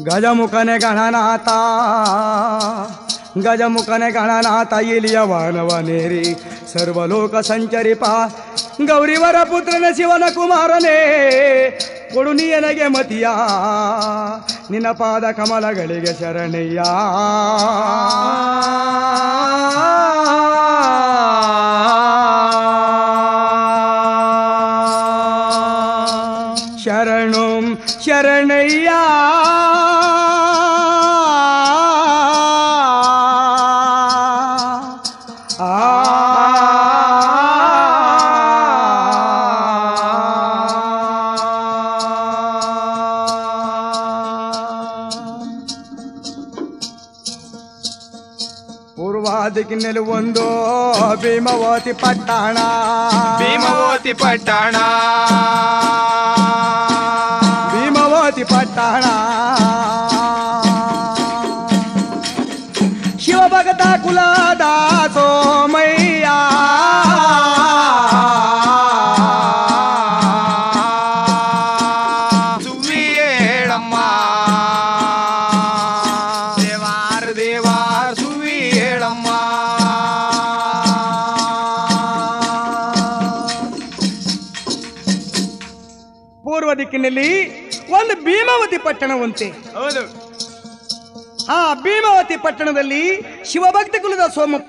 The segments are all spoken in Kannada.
ಗಜಮುಖನೆ ಗಣನಾಥ ಗಜಮುಖನೆ ಗಣನಾಥ ಇಲಿಯ ವಾನವನೇರಿ ಸರ್ವಲೋಕ ಸಂಚರಿಪ ಗೌರಿವರ ಪುತ್ರನ ಶಿವನ ಕುಮಾರನೇ ಕೊಡು ನೀಯನಗೆ ಮತಿಯ ನಿನ್ನ ಪಾದ ಕಮಲಗಳಿಗೆ ಶರಣಯ್ಯ ಶರಣು ಶರಣಯ್ಯ ಆ ಪೂರ್ವ ದಿಕ್ಕಿನಲ್ಲಿ ಒಂದು ಭೀಮವತಿ ಪಟ್ಟಣ ಭೀಮವತಿ ಪಟ್ಟಣ ಭೀಮವತಿ ಪಟ್ಟಣ ಶಿವಭಗತ ಕುಲದ ಸೋಮಯ್ಯ ಸುವಿಯೇಳಮ್ಮ ದೇವಾರ ದೇವಾರ ಸುವಿಯೇಳಮ್ಮ ಪೂರ್ವ ದಿಕ್ಕಿನಲ್ಲಿ ಒಂದು ಭೀಮಾವತಿ ಪಟ್ಟಣವಂತೆ ಹೌದು ಆ ಭೀಮಾವತಿ ಪಟ್ಟಣದಲ್ಲಿ ಶಿವಭಕ್ತಿ ಕುಲದ ಸೋಮಪ್ಪ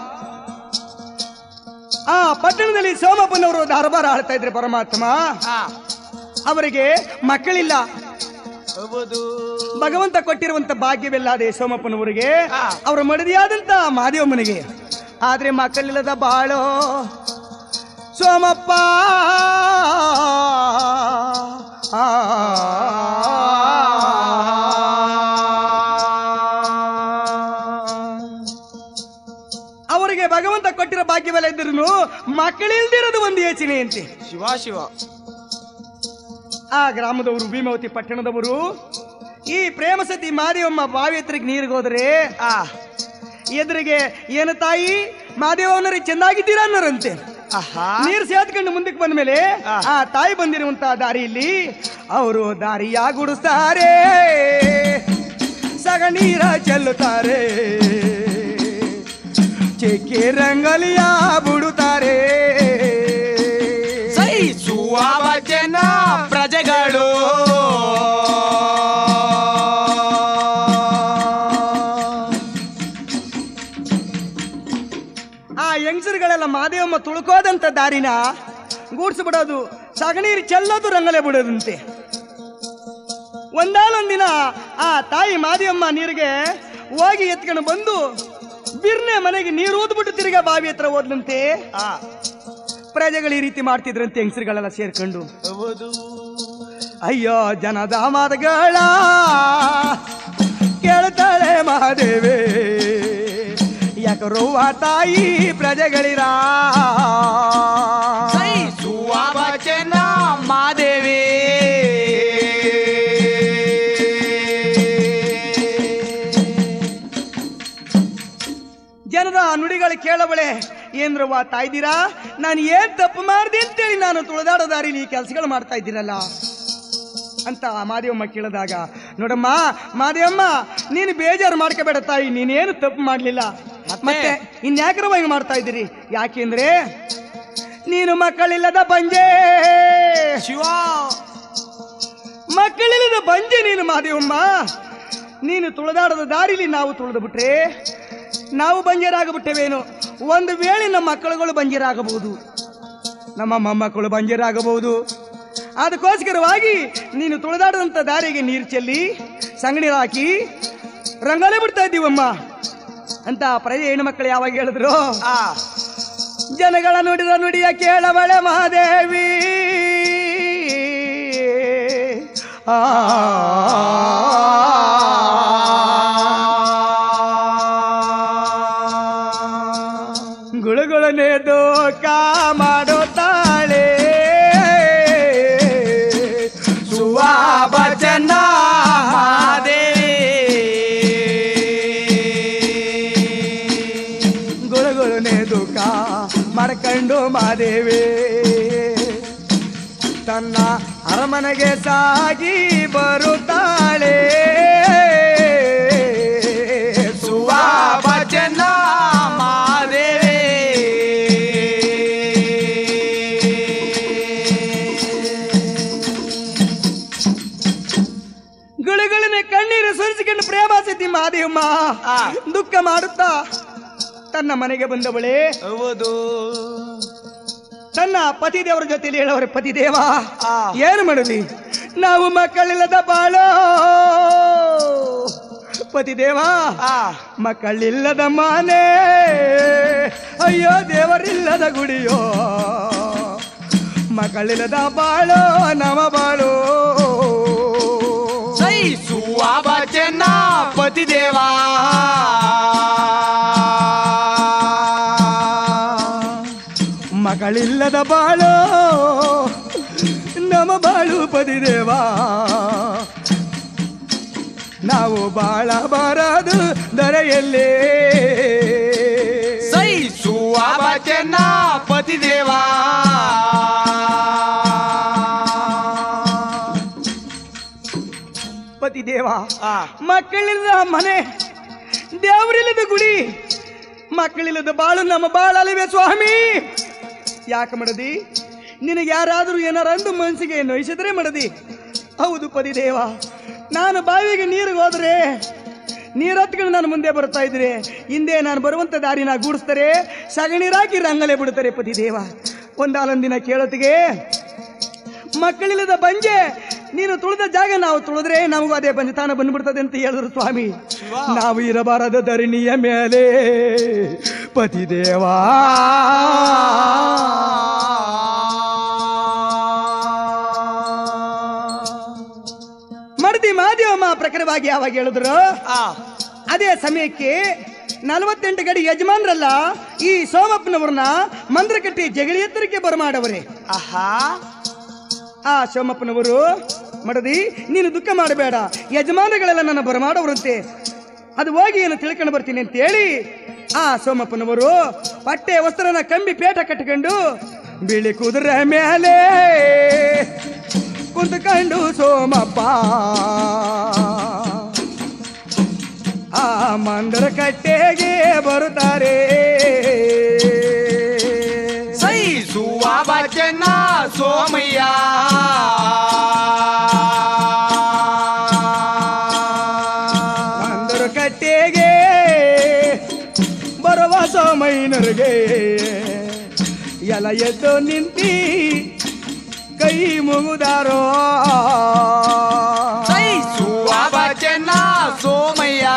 ಆ ಪಟ್ಟಣದಲ್ಲಿ ಸೋಮಪ್ಪನವರು ದರ್ಬಾರ ಆಳ್ತಾ ಇದ್ರೆ ಪರಮಾತ್ಮ ಹಾ ಅವರಿಗೆ ಮಕ್ಕಳಿಲ್ಲ ಹೌದು ಭಗವಂತ ಕೊಟ್ಟಿರುವಂತ ಭಾಗ್ಯವಿಲ್ಲದೆ ಸೋಮಪ್ಪನವರಿಗೆ ಹಾ. ಅವರ ಮಡದಿಯಾದಂತ ಮಾದೇವಮ್ಮನಿಗೆ ಆದ್ರೆ ಮಕ್ಕಳಿಲ್ಲದ ಬಾಳೋ ಸೋಮಪ್ಪ ಆ. ಅವರಿಗೆ ಭಗವಂತ ಕೊಟ್ಟಿರೋ ಭಾಗ್ಯವೆಲ್ಲ ಇದ್ರೂ ಮಕ್ಕಳಿಲ್ದಿರೋದು ಒಂದು ಯೋಚನೆ ಅಂತೆ ಶಿವ ಶಿವ ಆ ಗ್ರಾಮದವರು ಭೀಮಾವತಿ ಪಟ್ಟಣದವರು ಈ ಪ್ರೇಮ ಸತಿ ಮಾದೇವಮ್ಮ ಬಾವಿ ಹತ್ರಕ್ಕೆ ನೀರಿಗೆ ಹೋದ್ರೆ ಆ ಎದುರಿಗೆ ಏನು ತಾಯಿ ಮಾದೇವನರಿಗೆ ಚೆಂದಾಗಿದ್ದೀರಾ ಅನ್ನೋರಂತೆ ಆಹಾ ನೀರು ಸೇದ್ಕೊಂಡು ಮುಂದಕ್ಕೆ ಬಂದ ಮೇಲೆ ಆ. ಆ ತಾಯಿ ಬಂದಿರುವಂತ ದಾರಿಯಲ್ಲಿ ಅವರು ದಾರಿಯ ಗುಡಿಸ್ತಾರೆ ಸಗಣೀರ ಚೆಲ್ಲುತ್ತಾರೆ ಚೆಕ್ಕೆ ರಂಗಲಿಯ ಬಿಡುತ್ತಾರೆ ಸಹಿಸುವ ಜನ ಪ್ರಜೆಗಳು ಆ ಹೆಂಗಸರುಗಳೆಲ್ಲ ಮಾದೇವಮ್ಮ ತುಳ್ಕೋದಂತ ದಾರಿನ ಗೂಡ್ಸ್ಬಿಡೋದು ಸಗಣೀರು ಚೆಲ್ಲೋದು ರಂಗಲೆ ಬಿಡೋದಂತೆ ಒಂದಾನೊಂದಿನ ಆ ತಾಯಿ ಮಾದೇವಮ್ಮ ನೀರಿಗೆ ಹೋಗಿ ಎತ್ಕೊಂಡು ಬಂದು ಬಿರ್ನೆ ಮನೆಗೆ ನೀರು ಊದ್ಬಿಟ್ಟು ತಿರ್ಗಾ ಬಾವಿ ಹತ್ರ ಹೋದ್ಲಂತೆ ಆ ಪ್ರಜೆಗಳು ಈ ರೀತಿ ಮಾಡ್ತಿದ್ರಂತೆ ಹೆಂಗಸರುಗಳೆಲ್ಲ ಸೇರ್ಕೊಂಡು ಹೌದು ಅಯ್ಯೋ ಜನದ ಮಾತುಗಳ ಕೇಳ್ತಾಳೆ ಮಹಾದೇವಿ ಯಾಕರುವ ತಾಯಿ ಪ್ರಜೆಗಳಿರಾ ಸಹಿಸುವ ವಚನ ಮಾದೇವಿ ಜನರ ನುಡಿಗಳು ಕೇಳಬಳೆ ಏನ್ರವ್ವ ತಾಯ್ದಿರಾ ನಾನು ಏನ್ ತಪ್ಪು ಮಾಡಿದೆ ಅಂತೇಳಿ ನಾನು ತುಳಿದಾಡೋ ದಾರಿಲಿ ಈ ಕೆಲಸಗಳು ಮಾಡ್ತಾ ಇದ್ದೀರಲ್ಲ ಅಂತ ಮಾದೇವಮ್ಮ ಕೇಳಿದಾಗ ನೋಡಮ್ಮ ಮಾದೇವಮ್ಮ ನೀನು ಬೇಜಾರು ಮಾಡ್ಕೋಬೇಡ ತಾಯಿ ನೀನೇನು ತಪ್ಪು ಮಾಡಲಿಲ್ಲ ಮತ್ತೆ ಇನ್ಯಾಕ್ರವ ಹಿಂಗೆ ಮಾಡ್ತಾ ಇದ್ದೀರಿ ಯಾಕೆಂದ್ರೆ ನೀನು ಮಕ್ಕಳಿಲ್ಲದ ಬಂಜೆ ಶಿವ ಮಕ್ಕಳಿಲ್ಲದ ಬಂಜೆ ನೀನು ಮಾದೇವಮ್ಮ ನೀನು ತುಳಿದಾಡದ ದಾರಿಲಿ ನಾವು ತುಳಿದು ಬಿಟ್ರೆ ನಾವು ಬಂಜರಾಗಬಿಟ್ಟೇವೇನು ಒಂದು ವೇಳೆ ನಮ್ಮ ಮಕ್ಕಳುಗಳು ಬಂಜರಾಗಬಹುದು ನಮ್ಮ ಮೊಮ್ಮಕ್ಕಳು ಬಂಜರಾಗಬಹುದು ಅದಕ್ಕೋಸ್ಕರವಾಗಿ ನೀನು ತುಳಿದಾಡದಂಥ ದಾರಿಗೆ ನೀರು ಚೆಲ್ಲಿ ಸಂಗಣಿ ಹಾಕಿ ರಂಗೋಲಿ ಬಿಡ್ತಾ ಇದ್ದೀವಮ್ಮ ಅಂತ ಪ್ರಜೆ ಹೆಣ್ಣುಮಕ್ಕಳು ಯಾವಾಗ ಹೇಳಿದ್ರು ಆ ಜನಗಳ ನುಡಿದ ನುಡಿಯ ಕೇಳಬಳೆ ಮಹಾದೇವಿ ಆ ಗುಳುಗುಳನೆ ದೋಕ ಮಾಡುತ್ತಾಳೆ ಸುವಾಭಜನ ಗುಳುಗುಳುನೆ ದುಃಖ ಮಾಡ್ಕೊಂಡು ಮಾದೇವಿ ತನ್ನ ಅರಮನೆಗೆ ಸಾಗಿ ಬರುತ್ತಾಳೆ ಮಾದೇವಮ್ಮ ಆ. ದುಃಖ ಮಾಡುತ್ತಾ ತನ್ನ ಮನೆಗೆ ಬಂದವಳೆ ಹೌದು ತನ್ನ ಪತಿ ದೇವರ ಜೊತೆಲಿ ಹೇಳವರೆ ಪತಿ ದೇವ ಆ. ಏನು ಮಾಡಲಿ ನಾವು ಮಕ್ಕಳಿಲ್ಲದ ಬಾಳೋ ಪತಿ ದೇವ ಆ ಮಕ್ಕಳಿಲ್ಲದ ಮನೆ ಅಯ್ಯೋ ದೇವರಿಲ್ಲದ ಗುಡಿಯೋ ಮಕ್ಕಳಿಲ್ಲದ ಬಾಳೋ ನವ ಬಾಳೋ ಸೈ ಸುವಾಬ ಚೆನ್ನ ಪತಿದೇವ ಮಗಳಿಲ್ಲದ ಬಾಳೋ ನಮ ಬಾಳು ಪತಿ ದೇವ ನಾವು ಬಾಳಬಾರದು ದರೆಯಲ್ಲೇ ಸೈ ಸುವಾಬ ಚೆನ್ನ ಪತಿದೇವ ಪತಿ ದೇವ ಆ ಮಕ್ಕಳಿಲ್ಲದ ಮನೆ ದೇವರಿಲ್ಲದ ಗುಡಿ ಮಕ್ಕಳಿಲ್ಲದ ಬಾಳು ನಮ್ಮ ಬಾಳಲಿವೆ ಸ್ವಾಮಿ ಯಾಕೆ ಮಾಡದಿ ನಿನಗೆ ಯಾರಾದರೂ ಏನಾರ ಅಂದು ಮನಸ್ಸಿಗೆ ನೋಯಿಸಿದ್ರೆ ಮಾಡದಿ ಹೌದು ಪದಿ ದೇವ ನಾನು ಬಾವಿಗೆ ನೀರಿಗೆ ಹೋದ್ರೆ ನೀರು ಹತ್ಕೊಂಡು ನಾನು ಮುಂದೆ ಬರ್ತಾ ಇದ್ರೆ ಹಿಂದೆ ನಾನು ಬರುವಂತ ದಾರಿನ ಗೂಡಿಸ್ತಾರೆ ಸಗಣಿರಾಕಿ ರಂಗಲೆ ಬಿಡ್ತಾರೆ ಪತಿ ದೇವ ಒಂದಾಲೊಂದಿನ ಕೇಳೋತಿಗೆ ಮಕ್ಕಳಿಲ್ಲದ ಬಂಜೆ ನೀನು ತುಳಿದ ಜಾಗ ನಾವು ತುಳಿದ್ರೆ ನಮಗೂ ಅದೇ ಬಂಜೆತಾನ ಬಂದ್ಬಿಡ್ತದೆ ಅಂತ ಹೇಳಿದ್ರು ಸ್ವಾಮಿ ನಾವು ಇರಬಾರದ ಧರಣಿಯ ಮೇಲೆ ಪತಿದೇವಾ ಮಡದಿ ಮಾದೇವಮ್ಮ ಪ್ರಕರವಾಗಿ ಯಾವಾಗ ಹೇಳಿದ್ರು ಆ ಅದೇ ಸಮಯಕ್ಕೆ ನಲವತ್ತೆಂಟು ಗಡಿ ಯಜಮಾನ್ರಲ್ಲ ಈ ಸೋಮಪ್ಪನವ್ರನ್ನ ಮಂದ್ರಕಟ್ಟಿ ಜಗಳಿ ಎತ್ತರಕ್ಕೆ ಬರಮಾಡವರೇ ಆಹಾ ಆ ಸೋಮಪ್ಪನವರು ಮಡದಿ ನೀನು ದುಃಖ ಮಾಡಬೇಡ ಯಜಮಾನಗಳೆಲ್ಲ ನನ್ನ ಬರಮಾಡವರಂತೆ ಅದು ಹೋಗಿ ಏನು ತಿಳ್ಕೊಂಡು ಬರ್ತೀನಿ ಅಂತ ಹೇಳಿ ಆ ಸೋಮಪ್ಪನವರು ಪಟ್ಟೆ ವಸ್ತ್ರನ ಕಂಬಿ ಪೇಟ ಕಟ್ಟಿಕೊಂಡು ಬಿಳಿ ಕುದುರೆ ಮೇಲೆ ಕುಂತ್ಕೊಂಡು ಸೋಮಪ್ಪ ಆ ಮಂದರ ಕಟ್ಟೆಗೆ ಬರುತ್ತಾರೆ ಸೈ ಸುವಾಬ ಚೆನ್ನ ಸೋಮಯ್ಯ ಮಂದರ ಕಟ್ಟೆಗೆ ಬರುವ ಸೋಮಯ್ಯನರಿಗೆ ಎಲ ಎದ್ದು ನಿಂತಿ ಕೈ ಮುಗುದಾರೋ ಸೈ ಸುವಾಬ ಚೆನ್ನ ಸೋಮಯ್ಯ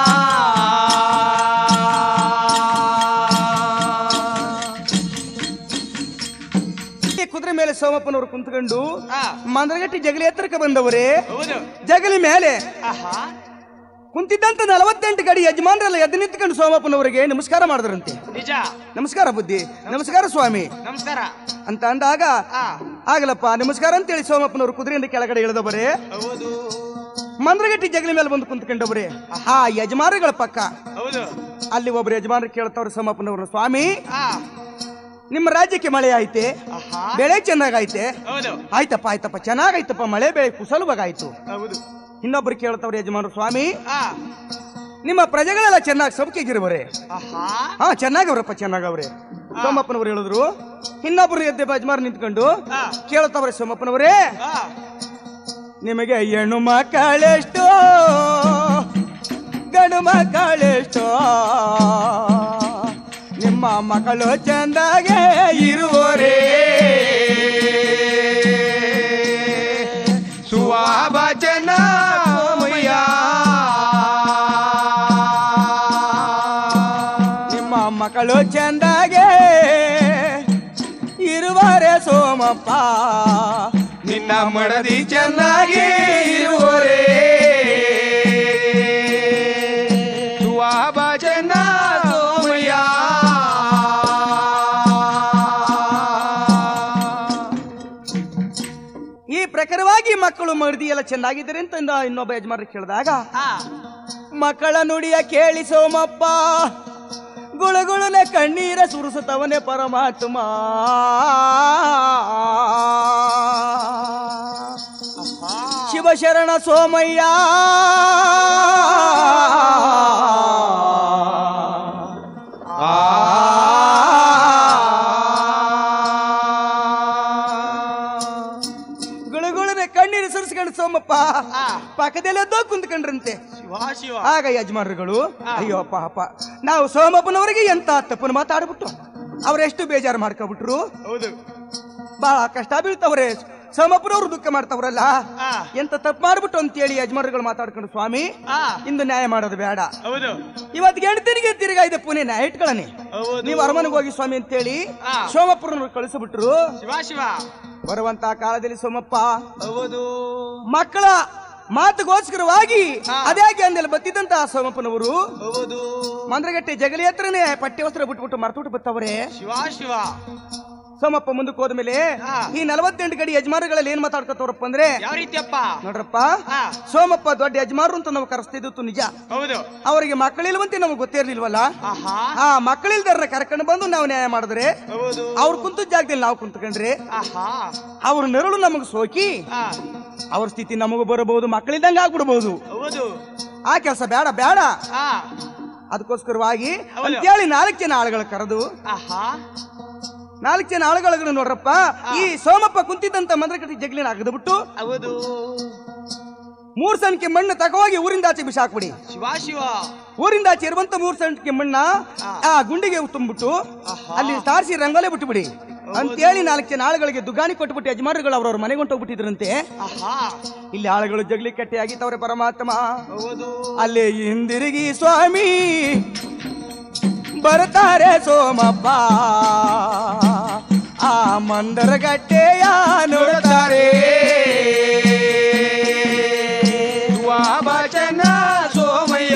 ಈ ಕುದುರೆ ಮೇಲೆ ಸೋಮಪ್ಪನವರು ಕುಂತ್ಕೊಂಡು ಆ, ಮಂದರಗಟ್ಟಿ ಜಗಲಿ ಎತ್ತರಕ್ಕೆ ಬಂದವರೇ ಹೌದು ಜಗಲಿ ಮೇಲೆ ಆಹಾ ಕುಂತಿದ್ದಂತ ನಲವತ್ತೆಂಟು ಗಡಿ ಯಜಮಾನರೆಲ್ಲ ಎದ್ದು ನಿಂತ್ಕೊಂಡು ಸೋಮಪ್ಪನವರಿಗೆ ನಮಸ್ಕಾರ ಮಾಡಿದ್ರಂತೆ ನಿಜ ನಮಸ್ಕಾರ ಬುದ್ಧಿ ನಮಸ್ಕಾರ ಸ್ವಾಮಿ ನಮಸ್ಕಾರ ಅಂತ ಅಂದಾಗ ಆ ಆಗಲಪ್ಪ ನಮಸ್ಕಾರ ಅಂತೇಳಿ ಸೋಮಪ್ಪನವರು ಕುದುರೆಯಿಂದ ಕೆಳಗಡೆ ಇಳಿದವರೇ ಹೌದು ಮಂದ್ರಗಟ್ಟಿ ಜಗಲಿ ಮೇಲೆ ಬಂದು ಕುಂತ್ಕೊಂಡವ್ರೆ ಆ ಯಜಮಾನರುಗಳ ಪಕ್ಕ ಹೌದು ಅಲ್ಲಿ ಒಬ್ರು ಯಜಮಾನರು ಕೇಳ್ತಾವ್ರೆ ಸೋಮಪ್ಪನವ್ರು ಸ್ವಾಮಿ ಆ ನಿಮ್ಮ ರಾಜ್ಯಕ್ಕೆ ಮಳೆ ಐತೆ ಆಹಾ ಬೆಳೆ ಚೆನ್ನಾಗೈತೆ ಹೌದು ಆಯ್ತಪ್ಪ ಆಯ್ತಪ್ಪ ಚೆನ್ನಾಗೈತಪ್ಪ ಮಳೆ ಬೆಳೆ ಕುಶಲವಾಗಾಯ್ತು ಹೌದು ಇನ್ನೊಬ್ರು ಕೇಳ್ತಾವ್ರೆ ಯಜಮಾನರು ಸ್ವಾಮಿ ಆ ನಿಮ್ಮ ಪ್ರಜೆಗಳೆಲ್ಲ ಚೆನ್ನಾಗಿ ಸೌಖ್ಯಗಿರುವರೆ ಆಹಾ ಹಾ ಚೆನ್ನಾಗವ್ರಪ್ಪ ಚೆನ್ನಾಗವ್ರೆ ಸೋಮಪ್ಪನವ್ರು ಹೇಳಿದ್ರು ಇನ್ನೊಬ್ರು ಎದ್ದೆ ಯಜಮಾನ ನಿಂತ್ಕೊಂಡು ಆ ಕೇಳ್ತಾವ್ರೆ ಸೋಮಪ್ಪನವರೇ ಆ ನಿಮಗೆ ಹೆಣ್ಣು ಮಕ್ಕಳೆಷ್ಟೋ ಗಂಡು ಮಕ್ಕಳೆಷ್ಟೋ ನಿಮ್ಮ ಮಕ್ಕಳು ಚಂದಾಗೆ ಇರುವರೇ ಸುವಾಬ ಚೆನ್ನ ಸೋಮಯ್ಯ ನಿಮ್ಮ ಮಕ್ಕಳು ಚಂದಾಗೆ ಇರುವರೆ ಸೋಮಪ್ಪ ನಿನ್ನ ಮಡದಿ ಚೆನ್ನಾಗಿ ಇರುವರೇ ಸುವಾಬ ಚೆನ್ನ ಸೋಮಯ್ಯ ಈ ಪ್ರಕಾರವಾಗಿ ಮಕ್ಕಳು ಮರ್ದಿ ಎಲ್ಲ ಚೆನ್ನಾಗಿದ್ದಾರೆ ಅಂತ ಇಂದ ಇನ್ನೊಬ್ಬ ಯಜಮಾನರು ಕೇಳಿದಾಗ ಆ ಮಕ್ಕಳ ನುಡಿಯ ಕೇಳಿ ಸೋಮಪ್ಪ ಗುಳುಗುಳುನೆ ಕಣ್ಣೀರ ಸುರಿಸುತ್ತವನೇ ಪರಮಾತ್ಮ ಶಿವಶರಣ ಸೋಮಯ್ಯ ಗುಳುಗುಳುನೆ ಕಣ್ಣೀರು ಸುರಿಸಿ ಎಬ್ಬಿಸ್ಕೊಂಡು ಸೋಮಪ್ಪ ಆ. ಪಕ್ಕದಲ್ಲೆದ್ದೋ ಕುಂತ್ಕೊಂಡ್ರಂತೆ ಶಿವ ಶಿವ ಆಗ ಯಜಮಾನರುಗಳು ಆ. ಅಯ್ಯೋ ಪಾಪ ನಾವು ಸೋಮಪ್ಪನವರಿಗೆ ಎಂತ ತಪ್ಪನ್ನು ಮಾತಾಡ್ಬಿಟ್ಟು ಅವರೆಷ್ಟು ಬೇಜಾರು ಮಾಡ್ಕೊಬಿಟ್ರು ಹೌದು ಬಹಳ ಕಷ್ಟ ಬೀಳ್ತವ್ರೆ ಸೋಮಪ್ಪನವ್ರು ದುಃಖ ಮಾಡ್ತವ್ರಲ್ಲ ಆ ಎಂತ ತಪ್ಪು ಮಾಡ್ಬಿಟ್ಟು ಅಂತೇಳಿ ಯಜಮಾನರುಗಳು ಮಾತಾಡ್ಕೊಂಡು ಸ್ವಾಮಿ ಆ ಇಂದು ನ್ಯಾಯ ಮಾಡೋದು ಬೇಡ ಹೌದು ಇವತ್ತು ಗೆಣತಿರಿಗೆ ತಿರುಗಾ ಇದೆ ಪುಣೆ ನ್ಯಾಯ ಇಟ್ಕೊಳ್ಳಿ ಹೌದು ನೀವು ಅರಮನೆಗೆ ಹೋಗಿ ಸ್ವಾಮಿ ಅಂತೇಳಿ ಆ. ಸೋಮಪ್ಪನವ್ರು ಕಳಿಸ್ಬಿಟ್ರು ಶಿವ ಶಿವ ಬರುವಂತ ಕಾಲದಲ್ಲಿ ಸೋಮಪ್ಪ ಹೌದು ಮಕ್ಕಳ ಮಾತುಗೋಸ್ಕರವಾಗಿ ಹಾ. ಅದೇ ಗ್ಯಾಂದಲ್ಲಿ ಬತ್ತಿದ್ದಂತ ಸೋಮಪ್ಪನವರು ಹೌದು ಮಂದ್ರಗಟ್ಟೆ ಜಗಲಿ ಹತ್ರನೇ ಪಠ್ಯವಸ್ತ್ರ ಬಿಟ್ಬಿಟ್ಟು ಮರ್ತುಬಿಟ್ಟು ಬತ್ತವ್ರೆ ಶಿವ ಶಿವ ಸೋಮಪ್ಪ ಮುಂದಕ್ಕೆ ಹೋದ್ಮೇಲೆ ಹಾ. ಈ ನಲವತ್ತೆಂಟು ಗಡಿ ಯಜಮಾನಗಳಲ್ಲಿ ಏನ್ ಮಾತಾಡ್ಕೊತವ್ರಪ್ಪ ಅಂದ್ರೆ ಯಾವ ರೀತಿಯಪ್ಪ ನೋಡ್ರಪ್ಪ ಆ ಸೋಮಪ್ಪ ದೊಡ್ಡ ಯಜಮಾನರು ಅಂತ ನಾವು ಕರೆಸ್ತಿದ್ದು ನಿಜ ಹೌದು ಅವರಿಗೆ ಮಕ್ಕಳಿಲ್ವಂತೆ ನಮಗೆ ಗೊತ್ತಿರ್ಲಿಲ್ವಲ್ಲ ಆಹಾ ಆ ಮಕ್ಕಳಿಲ್ದಾರ ಕರ್ಕೊಂಡು ಬಂದು ನಾವು ನ್ಯಾಯ ಮಾಡಿದ್ರೆ ಹೌದು ಅವ್ರು ಕುಂತ ಜಾಗದಲ್ಲಿ ನಾವು ಕುಂತ್ಕೊಂಡ್ರೆ ಆಹಾ ಅವ್ರ ನೆರಳು ನಮಗೆ ಸೋಕಿ ಆ ಅವ್ರ ಸ್ಥಿತಿ ನಮಗೂ ಬರಬಹುದು ಮಕ್ಕಳಿದ್ದಂಗೆ ಆಗ್ಬಿಡ್ಬಹುದು ಹೌದು ಆ ಕೆಲಸ ಬೇಡ ಬೇಡ ಆ ಅದಕ್ಕೋಸ್ಕರವಾಗಿ ಹೌದು. ಅಂತೇಳಿ ನಾಲ್ಕು ಜನ ಆಳುಗಳು ಕರೆದು ಆಹಾ ನಾಲ್ಕು ಜನ ಆಳುಗಳು ನೋಡ್ರಪ್ಪ ಈ ಸೋಮಪ್ಪ ಕುಂತಿದ್ದಂತ ಮಂದ್ರಕಟ್ಟಿ ಜಗ್ಲಿನ ಅಗದ್ಬಿಟ್ಟು ಹೌದು ಮೂರ್ ಸಂಖ್ಯೆ ಮಣ್ಣು ತಗೋಗಿ ಊರಿಂದ ಆಚೆ ಬಿಸಾಕ್ಬಿಡಿ ಶಿವ ಶಿವ ಊರಿಂದ ಆಚೆ ಇರುವಂತ ಮೂರ್ ಸಂಖ್ಯೆ ಮಣ್ಣ ಆ. ಆ ಗುಂಡಿಗೆ ತುಂಬಿಟ್ಟು ಆಹಾ. ಅಲ್ಲಿ ತಾರಿಸಿ ರಂಗೋಲೆ ಬಿಟ್ಟುಬಿಡಿ ಅಂತೇಳಿ ನಾಲ್ಕು ಜನ ಆಳುಗಳಿಗೆ ದುಗಾಣಿ ಕೊಟ್ಬಿಟ್ಟು ಯಜಮಾನರುಗಳು ಅವ್ರವ್ರ ಮನೆಗೆ ಹೊಂಟೋಗ್ಬಿಟ್ಟಿದ್ರಂತೆ ಆಹಾ ಇಲ್ಲಿ ಆಳುಗಳು ಜಗ್ಲಿ ಕಟ್ಟಿ ಆಗಿತ್ತವ್ರೆ ಪರಮಾತ್ಮ ಹೌದು ಅಲ್ಲೇ ಹಿಂದಿರುಗಿ ಸ್ವಾಮಿ ಬರ್ತಾರೆ ಸೋಮಪ್ಪ ಆ ಮಂದರಗಟ್ಟೆಯ ನೋಡ್ತಾರೆ ವಚನ ಸೋಮಯ್ಯ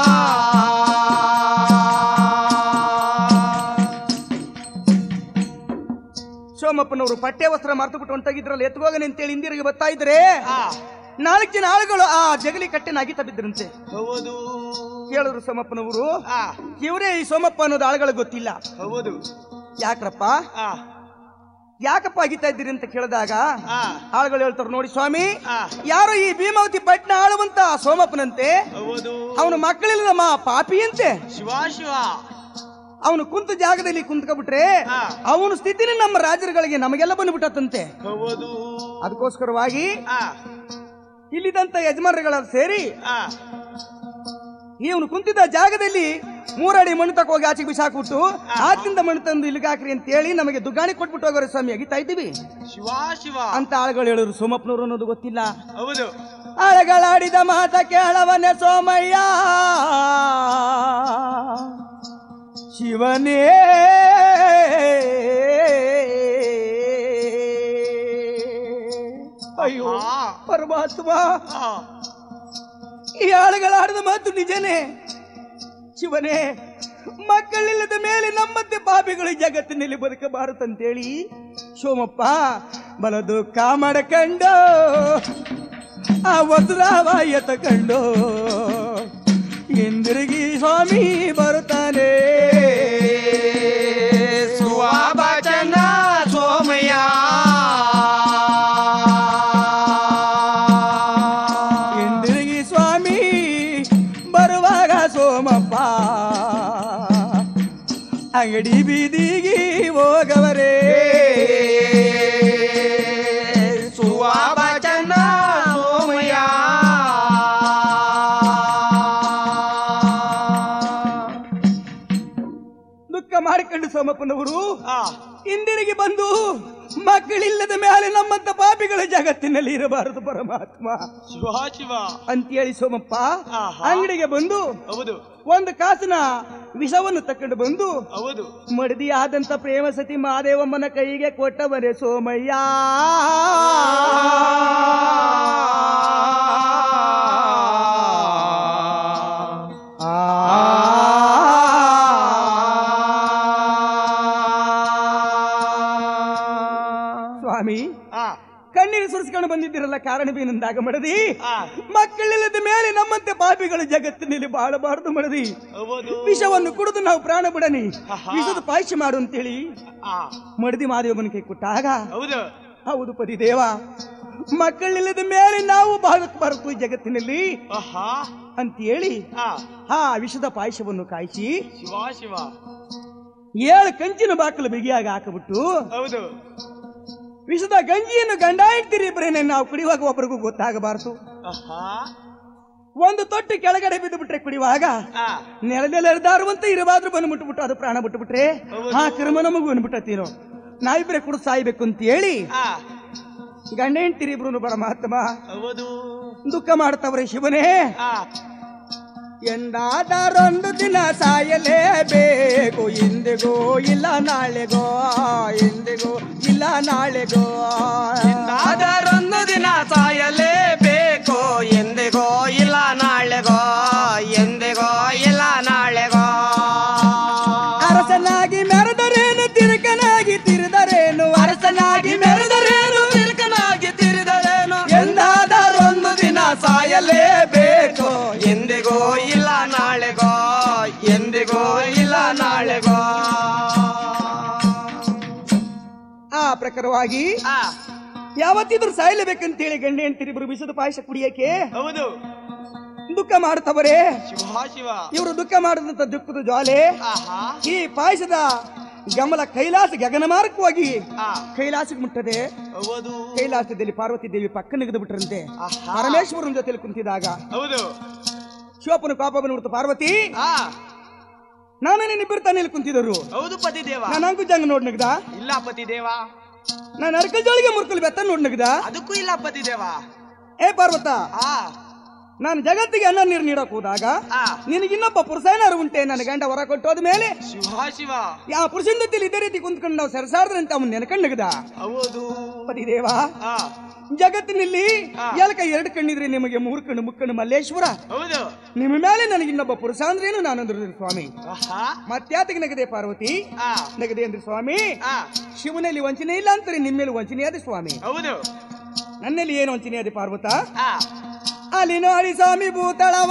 ಸೋಮಪ್ಪನವರು ಪಠ್ಯ ವಸ್ತ್ರ ಮರ್ತು ಬಿಟ್ಟು ಹೊಂಟಾಗಿದ್ರಲ್ಲ ಎತ್ಕೋಗನೆ ಅಂತೇಳಿ ಹಿಂದಿರುಗಿ ಬರ್ತಾ ಇದ್ರೆ ಆ ನಾಲ್ಕು ಜನ ಆಳುಗಳು ಆ ಜಗಲಿ ಕಟ್ಟೆನ ಅಗಿತ ಬಿದ್ರಂತೆ ಹೌದು ಕೇಳಿದ್ರು ಸೋಮಪ್ಪನವರು ಆ ಇವರೇ ಈ ಸೋಮಪ್ಪ ಅನ್ನೋದು ಆಳುಗಳಿಗೆ ಗೊತ್ತಿಲ್ಲ ಹೌದು ಯಾಕ್ರಪ್ಪ ಆ ಯಾಕಪ್ಪ ಅಗಿತಾ ಇದ್ದೀರಿ ಅಂತ ಕೇಳಿದಾಗ ಆ ಆಳುಗಳು ಹೇಳ್ತಾರೆ ನೋಡಿ ಸ್ವಾಮಿ ಆ ಯಾರು ಈ ಭೀಮಾವತಿ ಪಟ್ಟಣ ಆಳುವಂತ ಸೋಮಪ್ಪನಂತೆ ಹೌದು ಅವನ ಮಕ್ಕಳಿಲ್ಲ ಮಾ ಪಾಪಿಯಂತೆ ಶಿವ ಶಿವ ಅವನು ಕುಂತ ಜಾಗದಲ್ಲಿ ಕುಂತ್ಕೊಬಿಟ್ರೆ ಆ. ಅವನ ಸ್ಥಿತಿನೇ ನಮ್ಮ ರಾಜರುಗಳಿಗೆ ನಮಗೆಲ್ಲ ಬಂದ್ಬಿಟ್ಟತ್ತಂತೆ ಹೌದು ಅದಕ್ಕೋಸ್ಕರವಾಗಿ ಆ ಇಲ್ಲಿದಂತ ಯಜಮಾನರುಗಳ ಸೇರಿ ಆ ಇವನು ಕುಂತಿದ್ದ ಜಾಗದಲ್ಲಿ ಮೂರಡಿ ಮಣ್ಣು ತಕ ಹೋಗಿ ಆಚೆಗೆ ಬಿಸಾಕ್ಬಿಟ್ಟು ಆಚಿಂದ ಮಣ್ಣು ತಂದು ಇಲ್ಲಿಗೆ ಹಾಕ್ರಿ ಅಂತ ಹೇಳಿ ನಮಗೆ ದುಗಾಣಿ ಕೊಟ್ಬಿಟ್ಟು ಹೋಗೋರು ಸ್ವಾಮಿ ಅಗಿತಾ ಇದ್ದೀವಿ ಶಿವ ಶಿವ ಅಂತ ಆಳುಗಳು ಹೇಳಿದ್ರು ಸೋಮಪ್ಪನವರು ಅನ್ನೋದು ಗೊತ್ತಿಲ್ಲ ಹೌದು ಆಳಗಳಾಡಿದ ಮಾತ ಕೇಳವನೆ ಸೋಮಯ್ಯ ಶಿವನೇ ಅಯ್ಯೋ ಆ ಪರಮಾತ್ಮ ಆ ಈ ಆಳುಗಳಾಡಿದ ಮಾತು ನಿಜನೇ ಶಿವನೇ ಮಕ್ಕಳಿಲ್ಲದ ಮೇಲೆ ನಮ್ಮಂತೆ ಪಾಪಿಗಳು ಜಗತ್ತಿನಲ್ಲಿ ಬದುಕಬಾರದಂತೇಳಿ ಸೋಮಪ್ಪ ಬಲ ದುಃಖ ಮಾಡಕಂಡು ಆ ವಜ್ರಾವಾಯ ತಕಂಡು ಹಿಂದಿರುಗಿ ಸ್ವಾಮಿ ಬರುತ್ತಾನೆ ಸುವಚನ ಸೋಮಯ್ಯ ಹಿಂದಿರುಗಿ ಸ್ವಾಮಿ ಬರುವಾಗ ಸೋಮಪ್ಪ ಅಂಗಡಿ ಬೀದಿಗೆ ಹೋಗವರೇ ಸುವಚನ ಸೋಮಯ್ಯ ದುಃಖ ಮಾಡಿಕೊಂಡು ಸೋಮಪ್ಪನವರು ಆ ಹಿಂದಿರುಗಿ ಬಂದು ಮಕ್ಕಳಿಲ್ಲದ ಮೇಲೆ ನಮ್ಮಂತ ಪಾಪಿಗಳ ಜಗತ್ತಿನಲ್ಲಿ ಇರಬಾರದು ಪರಮಾತ್ಮ ಶಿವ ಶಿವ ಅಂತೇಳಿ ಸೋಮಪ್ಪ ಆಹಾ. ಅಂಗಡಿಗೆ ಬಂದು ಹೌದು ಒಂದು ಕಾಸಿನ ವಿಷವನ್ನು ತಕೊಂಡು ಬಂದು ಹೌದು ಮಡದಿಯಾದಂತ ಪ್ರೇಮ ಸತಿ ಮಹಾದೇವಮ್ಮನ ಕೈಗೆ ಕೊಟ್ಟವರೇ ಸೋಮಯ್ಯ ಸ್ವಾಮಿ ಆ ಕಣ್ಣೀರು ಸುರಿಸ್ಕೊಂಡು ಬಂದಿದ್ದೀರಲ್ಲ ಕಾರಣವೇನೆಂದಾಗ ಮಡದಿ ಆ ಮಕ್ಕಳಿಲ್ಲದ ಮೇಲೆ ನಮ್ಮಂತೆ ಪಾಪಿಗಳು ಜಗತ್ತಿನಲ್ಲಿ ಬಾಳಬಾರದು ಮಡದಿ ಹೌದು ವಿಷವನ್ನು ಕುಡಿದು ನಾವು ಪ್ರಾಣ ಬಿಡನಿ ಆಹಾ. ವಿಷದ ಪಾಯಸ ಮಾಡು ಅಂತೇಳಿ ಆ ಮಡದಿ ಮಾದೇವನ ಕೈ ಕೊಟ್ಟಾಗ ಹೌದು ಹೌದು ಪತಿದೇವ ಮಕ್ಕಳಿಲ್ಲದ ಮೇಲೆ ನಾವು ಬಾಳಬಾರದು ಈ ಜಗತ್ತಿನಲ್ಲಿ ಆಹಾ ಅಂತೇಳಿ ಆ ಆ ವಿಷದ ಪಾಯಸವನ್ನು ಕಾಯಿಸಿ ಶಿವ ಶಿವ ಏಳು ಕಂಚಿನ ಬಾಕಲು ಬಿಗಿಯಾಗಿ ಹಾಕಿಬಿಟ್ಟು ಹೌದು ವಿಷದ ಗಂಜಿಯನ್ನು ಗಂಡ ಇಡ್ತೀರಿ ಇಬ್ಬರೇನೆ ನಾವು ಕುಡಿಯುವಾಗ ಒಬ್ಬರಿಗೂ ಗೊತ್ತಾಗಬಾರದು ಆಹಾ ಒಂದು ತೊಟ್ಟು ಕೆಳಗಡೆ ಬಿದ್ದು ಬಿಟ್ರೆ ಕುಡಿಯುವಾಗ ಆ ನೆಲದಲ್ಲಿ ಎಳ್ದಾರುವಂತ ಇರಬಾದ್ರೂ ಬಂದ್ಬಿಟ್ಟು ಅದು ಪ್ರಾಣ ಬಿಟ್ಟುಬಿಟ್ರೆ ಹೌದು. ಆ ಕರ್ಮ ನಮಗೂ ಅನ್ಬಿಟ್ಟತೀನೋ ನಾವಿಬ್ರೆ ಕುಡಿದು ಸಾಯ್ಬೇಕು ಅಂತ ಹೇಳಿ ಆ ಗಂಡ ಹೆಂಡ್ತಿರಿ ಇಬ್ರು ಪರಮಾತ್ಮ ಹೌದು ದುಃಖ ಮಾಡ್ತವ್ರೆ ಶಿವನೇ ಆ ಎಂದಾದರೊಂದು ದಿನ ಸಾಯಲೇಬೇಕು ಇಂದಿಗೂ ಇಲ್ಲ ನಾಳೆಗೋ ಇಂದಿಗೂ ಇಲ್ಲ ನಾಳೆಗೋ ಆದರೊಂದು ದಿನ ಸಾಯಲೇಬೇಕು ಎಂದಿಗೋ ಇಲ್ಲ ನಾಳೆಗೋ ಎಂದಿಗೋ ಇಲ್ಲ ನಾಳೆಗೋ ಅರಸನಾಗಿ ಮೆರೆದರೇನು ತಿರುಕನಾಗಿ ತಿರುದರೇನು ಅರಸನಾಗಿ ಮೆರೆದರೇನು ತಿರುಕನಾಗಿ ತಿರುದರೇನು ಎಂದಾದರೊಂದು ದಿನ ಸಾಯಲೇಬೇಕು ಎಂದಿಗೋ ಇಲ್ಲ ನಾಳೆಗೋ ಎಂದಿಗೋ ಇಲ್ಲ ನಾಳೆಗೋ ಆ ಪ್ರಕಾರವಾಗಿ ಆ ಯಾವತ್ತಿದ್ರು ಸಾಯಲೇಬೇಕಂತೇಳಿ ಗಂಡ ಹೆಂಡ್ತಿರಿ ಇಬ್ರು ಬಿಸಿದ ಪಾಯಸ ಕುಡಿಯಕ್ಕೆ ಹೌದು ದುಃಖ ಮಾಡ್ತವರೇ ಶಿವ ಶಿವ ಇವರು ದುಃಖ ಮಾಡಿದಂತ ದುಃಖದ ಜ್ವಾಲೆ ಆಹಾ ಈ ಪಾಯಸದ ಗಮಲ ಕೈಲಾಸ ಗಗನ ಮಾರ್ಗವಾಗಿ ಆ ಕೈಲಾಸಕ್ಕೆ ಮುಟ್ಟದೆ ಹೌದು ಕೈಲಾಸದಲ್ಲಿ ಪಾರ್ವತಿ ದೇವಿ ಪಕ್ಕ ನೆಗೆದು ಬಿಟ್ರಂತೆ ಆಹಾ ಪರಮೇಶ್ವರನ ಜೊತೆಲಿ ಕುಂತಿದಾಗ ಹೌದು ಶಿವಪ್ಪನ ಕೋಪ ಬಂದ್ಬಿಡ್ತು ಪಾರ್ವತಿ ಆ ನಾನು ನಿನ್ನಿಬ್ಬರು ತಾನೇಲಿ ಕುಂತಿದರು ಹೌದು ಪತಿ ದೇವ ನಾನು ಅಂಕುಜಂಗ ನೋಡ್ ನಗ್ದ ಇಲ್ಲ ಪತಿ ದೇವ ನಾನು ಅರ್ಕಲ್ ಜೋಳಿಗೆ ಮುರ್ಕಲ್ ಬೆತ್ತ ನೋಡ್ ನಗ್ದ ಅದಕ್ಕೂ ಇಲ್ಲ ಪತಿ ದೇವ ಏ ಪಾರ್ವತ ಆ ನಾನು ಜಗತ್ತಿಗೆ ಅನ್ನ ನೀರು ನೀಡಕ್ ಹೋದಾಗ ಆ ನಿನಗಿನ್ನೊಬ್ಬ ಪುರುಷನಾರು ಉಂಟೆ ನನ್ನ ಗಂಡ ಹೊರ ಕೊಟ್ಟೋದ ಮೇಲೆ ಶಿವ ಶಿವ ಆ ಪುರುಷನ ಜೊತೆಲಿ ಇದೇ ರೀತಿ ಕುಂತ್ಕೊಂಡು ನಾವು ಸರಸಾರದಂತೆ ಅವನ್ ನೆನಕಂಡ್ ನಗ್ದ ಹೌದು ಪತಿದೇವ ಆ ಜಗತ್ತಿನಲ್ಲಿ ಹಾ. ಎಲ್ಕ ಎರಡು ಕಣ್ಣಿದ್ರೆ ನಿಮಗೆ ಮೂರು ಕಣ್ಣು ಮುಕ್ಕಣ್ಣು ಮಲ್ಲೇಶ್ವರ ಹೌದು ನಿಮ್ಮ ಮೇಲೆ ನನಗೆ ಇನ್ನೊಬ್ಬ ಪುರುಷ ಅಂದ್ರೇನು ನಾನಂದ್ರು ಸ್ವಾಮಿ ಆಹಾ ಮತ್ಯಾತಕ್ಕೆ ನಗದೆ ಪಾರ್ವತಿ ಆ ನಗದೆ ಅಂದ್ರೆ ಸ್ವಾಮಿ ಆ ಶಿವನಲ್ಲಿ ವಂಚನೆ ಇಲ್ಲ ಅಂತಾರೆ ನಿಮ್ಮೇಲೆ ವಂಚನೆ ಅದೇ ಸ್ವಾಮಿ ಹೌದು ನನ್ನಲ್ಲಿ ಏನು ವಂಚನೆ ಅದೇ ಪಾರ್ವತ ಆ ಅಲ್ಲಿ ನೋಡಿ ಸ್ವಾಮಿ ಭೂತಳವ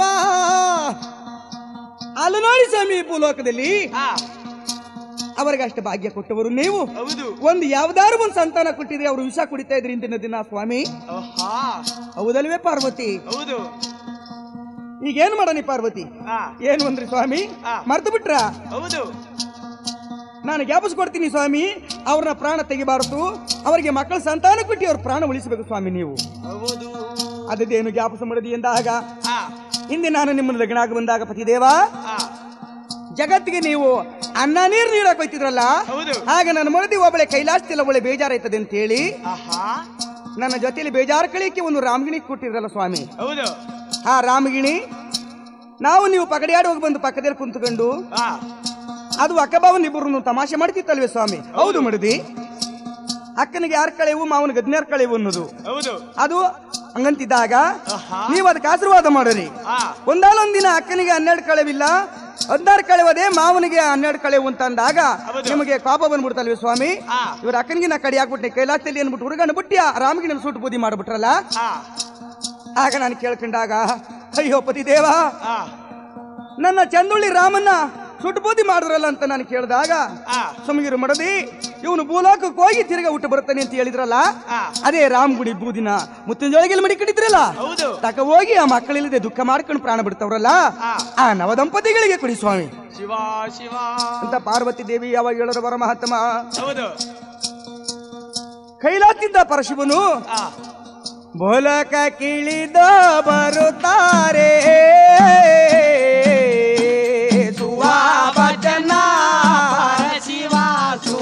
ಅಲ್ಲಿ ನೋಡಿ ಸ್ವಾಮಿ ಭೂಲೋಕದಲ್ಲಿ ಆ ಅವರಿಗೆ ಅಷ್ಟು ಭಾಗ್ಯ ಕೊಟ್ಟವರು ನೀವು ಹೌದು ಒಂದು ಯಾವ್ದಾರು ಒಂದು ಸಂತಾನ ಕೊಟ್ಟಿದ್ರೆ ಅವರು ವಿಷ ಕುಡಿತಾ ಇದ್ರಿ ಇಂದಿನ ದಿನ ಸ್ವಾಮಿ ಆಹಾ ಹೌದಲ್ವೇ ಪಾರ್ವತಿ ಹೌದು ಈಗ ಏನ್ ಮಾಡನಿ ಪಾರ್ವತಿ ಆ ಏನು ಅಂದ್ರಿ ಸ್ವಾಮಿ ಹಾ. ಮರ್ತು ಬಿಟ್ರ ಹೌದು ನಾನು ಜ್ಞಾಪಿಸ್ಕೊಡ್ತೀನಿ ಸ್ವಾಮಿ ಅವ್ರನ್ನ ಪ್ರಾಣ ತೆಗಿಬಾರದು ಅವರಿಗೆ ಮಕ್ಕಳ ಸಂತಾನ ಕೊಟ್ಟು ಅವ್ರ ಪ್ರಾಣ ಉಳಿಸಬೇಕು ಸ್ವಾಮಿ ನೀವು ಹೌದು ಅದದ್ದೇನು ಜ್ಞಾಪಕ ಮಾಡದಿ ಎಂದಾಗ ಆ ಹಿಂದೆ ನಾನು ನಿಮ್ಮನ್ನು ಲಗ್ನ ಆಗಿ ಬಂದಾಗ ಪತಿದೇವ ಆ ಜಗತ್ತಿಗೆ ನೀವು ಅನ್ನ ನೀರು ನೀಡಕ್ ಹೋಯ್ತಿದ್ರಲ್ಲ ಹೌದು ಆಗ ನನ್ನ ಮರದಿ ಒಬ್ಬಳೆ ಕೈಲಾಸತಿಲ್ಲ ಒಳ್ಳೆ ಬೇಜಾರಾಯ್ತದೆ ಅಂತ ಹೇಳಿ ಆಹಾ ನನ್ನ ಜೊತೆಲಿ ಬೇಜಾರು ಕಳಿಕೆ ಒಂದು ರಾಮಗಿಣಿ ಕೊಟ್ಟಿದ್ರಲ್ಲ ಸ್ವಾಮಿ ಹೌದು ಆ ರಾಮಗಿಣಿ ನಾವು ನೀವು ಪಗಡಿಯಾಡಿ ಹೋಗಿ ಬಂದು ಪಕ್ಕದಲ್ಲಿ ಕುಂತ್ಕೊಂಡು ಆ ಅದು ಅಕ್ಕಬಾವನ್ ಇಬ್ಬರು ತಮಾಷೆ ಮಾಡ್ತಿತ್ತಲ್ವೇ ಸ್ವಾಮಿ ಹೌದು ಮಡದಿ ಅಕ್ಕನಿಗೆ ಯಾರ ಕಳೆವು ಮಾವನಿಗೆ ಹದಿನಾರು ಕಳೆವು ಅನ್ನೋದು ಹೌದು ಅದು ಹಂಗಂತಿದ್ದಾಗ ಆಹಾ ನೀವು ಅದಕ್ಕೆ ಆಶೀರ್ವಾದ ಮಾಡೋರಿ ಆ ಒಂದಾಲೊಂದಿನ ಅಕ್ಕನಿಗೆ ಹನ್ನೆರಡು ಕಳೆವಿಲ್ಲ ಹದಿನಾರು ಕಳೆವದೆ ಮಾವನಿಗೆ ಹನ್ನೆರಡು ಕಳೆವು ಅಂತ ಅಂದಾಗ ಹೌದು. ನಿಮಗೆ ಕೋಪ ಬಂದ್ಬಿಡ್ತಲ್ವೇ ಸ್ವಾಮಿ ಆ ಇವ್ರ ಅಕ್ಕನಿಗೆ ನಾ ಕಡಿ ಹಾಕ್ಬಿಟ್ಟೆ ಕೈಲಾಸದಲ್ಲಿ ಅನ್ಬಿಟ್ಟು ಹುಡುಗನ ಬಿಟ್ಟಿ ಆ ರಾಮಗಿನ ಸುಟ್ಟು ಬೂದಿ ಮಾಡ್ಬಿಟ್ರಲ್ಲ ಆ ಆಗ ನಾನು ಕೇಳ್ಕೊಂಡಾಗ ಅಯ್ಯೋ ಪತಿ ದೇವ ಆ ನನ್ನ ಚಂದುಳ್ಳಿ ರಾಮನ್ನ ಸುಟ್ಟು ಬೂದಿ ಮಾಡಿದ್ರಲ್ಲ ಅಂತ ನಾನು ಕೇಳಿದಾಗ ಆ ಸುಮಗಿರು ಮಡದಿ ಇವನು ಭೂಲೋಕಕ್ಕೆ ಹೋಗಿ ತಿರ್ಗ ಹುಟ್ಟು ಬರ್ತಾನೆ ಅಂತ ಹೇಳಿದ್ರಲ್ಲ ಆ ಅದೇ ರಾಮಗುಡಿ ಬೂದಿನ ಮುತ್ತಿನಜೋಳಿಗೆಲ್ಲಿ ಮಡಿ ಕಟ್ಟಿದ್ರಲ್ಲ ಹೌದು ತಕ ಹೋಗಿ ಆ ಮಕ್ಕಳಿಲ್ಲದೆ ದುಃಖ ಮಾಡ್ಕೊಂಡು ಪ್ರಾಣ ಬಿಡ್ತಾವ್ರಲ್ಲ ಆ ಆ ನವದಂಪತಿಗಳಿಗೆ ಕೊಡಿ ಸ್ವಾಮಿ ಶಿವ ಶಿವ ಅಂತ ಪಾರ್ವತಿ ದೇವಿ ಯಾವಾಗ ಹೇಳೋರು ಬರ ಮಹಾತ್ಮ ಹೌದು ಕೈಲಾತಿದ್ದ ಪರಶಿವನು ಆ ಬೋಲಕ ಕಿಳಿದ ಬರುತ್ತಾರೆ ಸುವಾವಚನ ಶಿವ ಶಿವ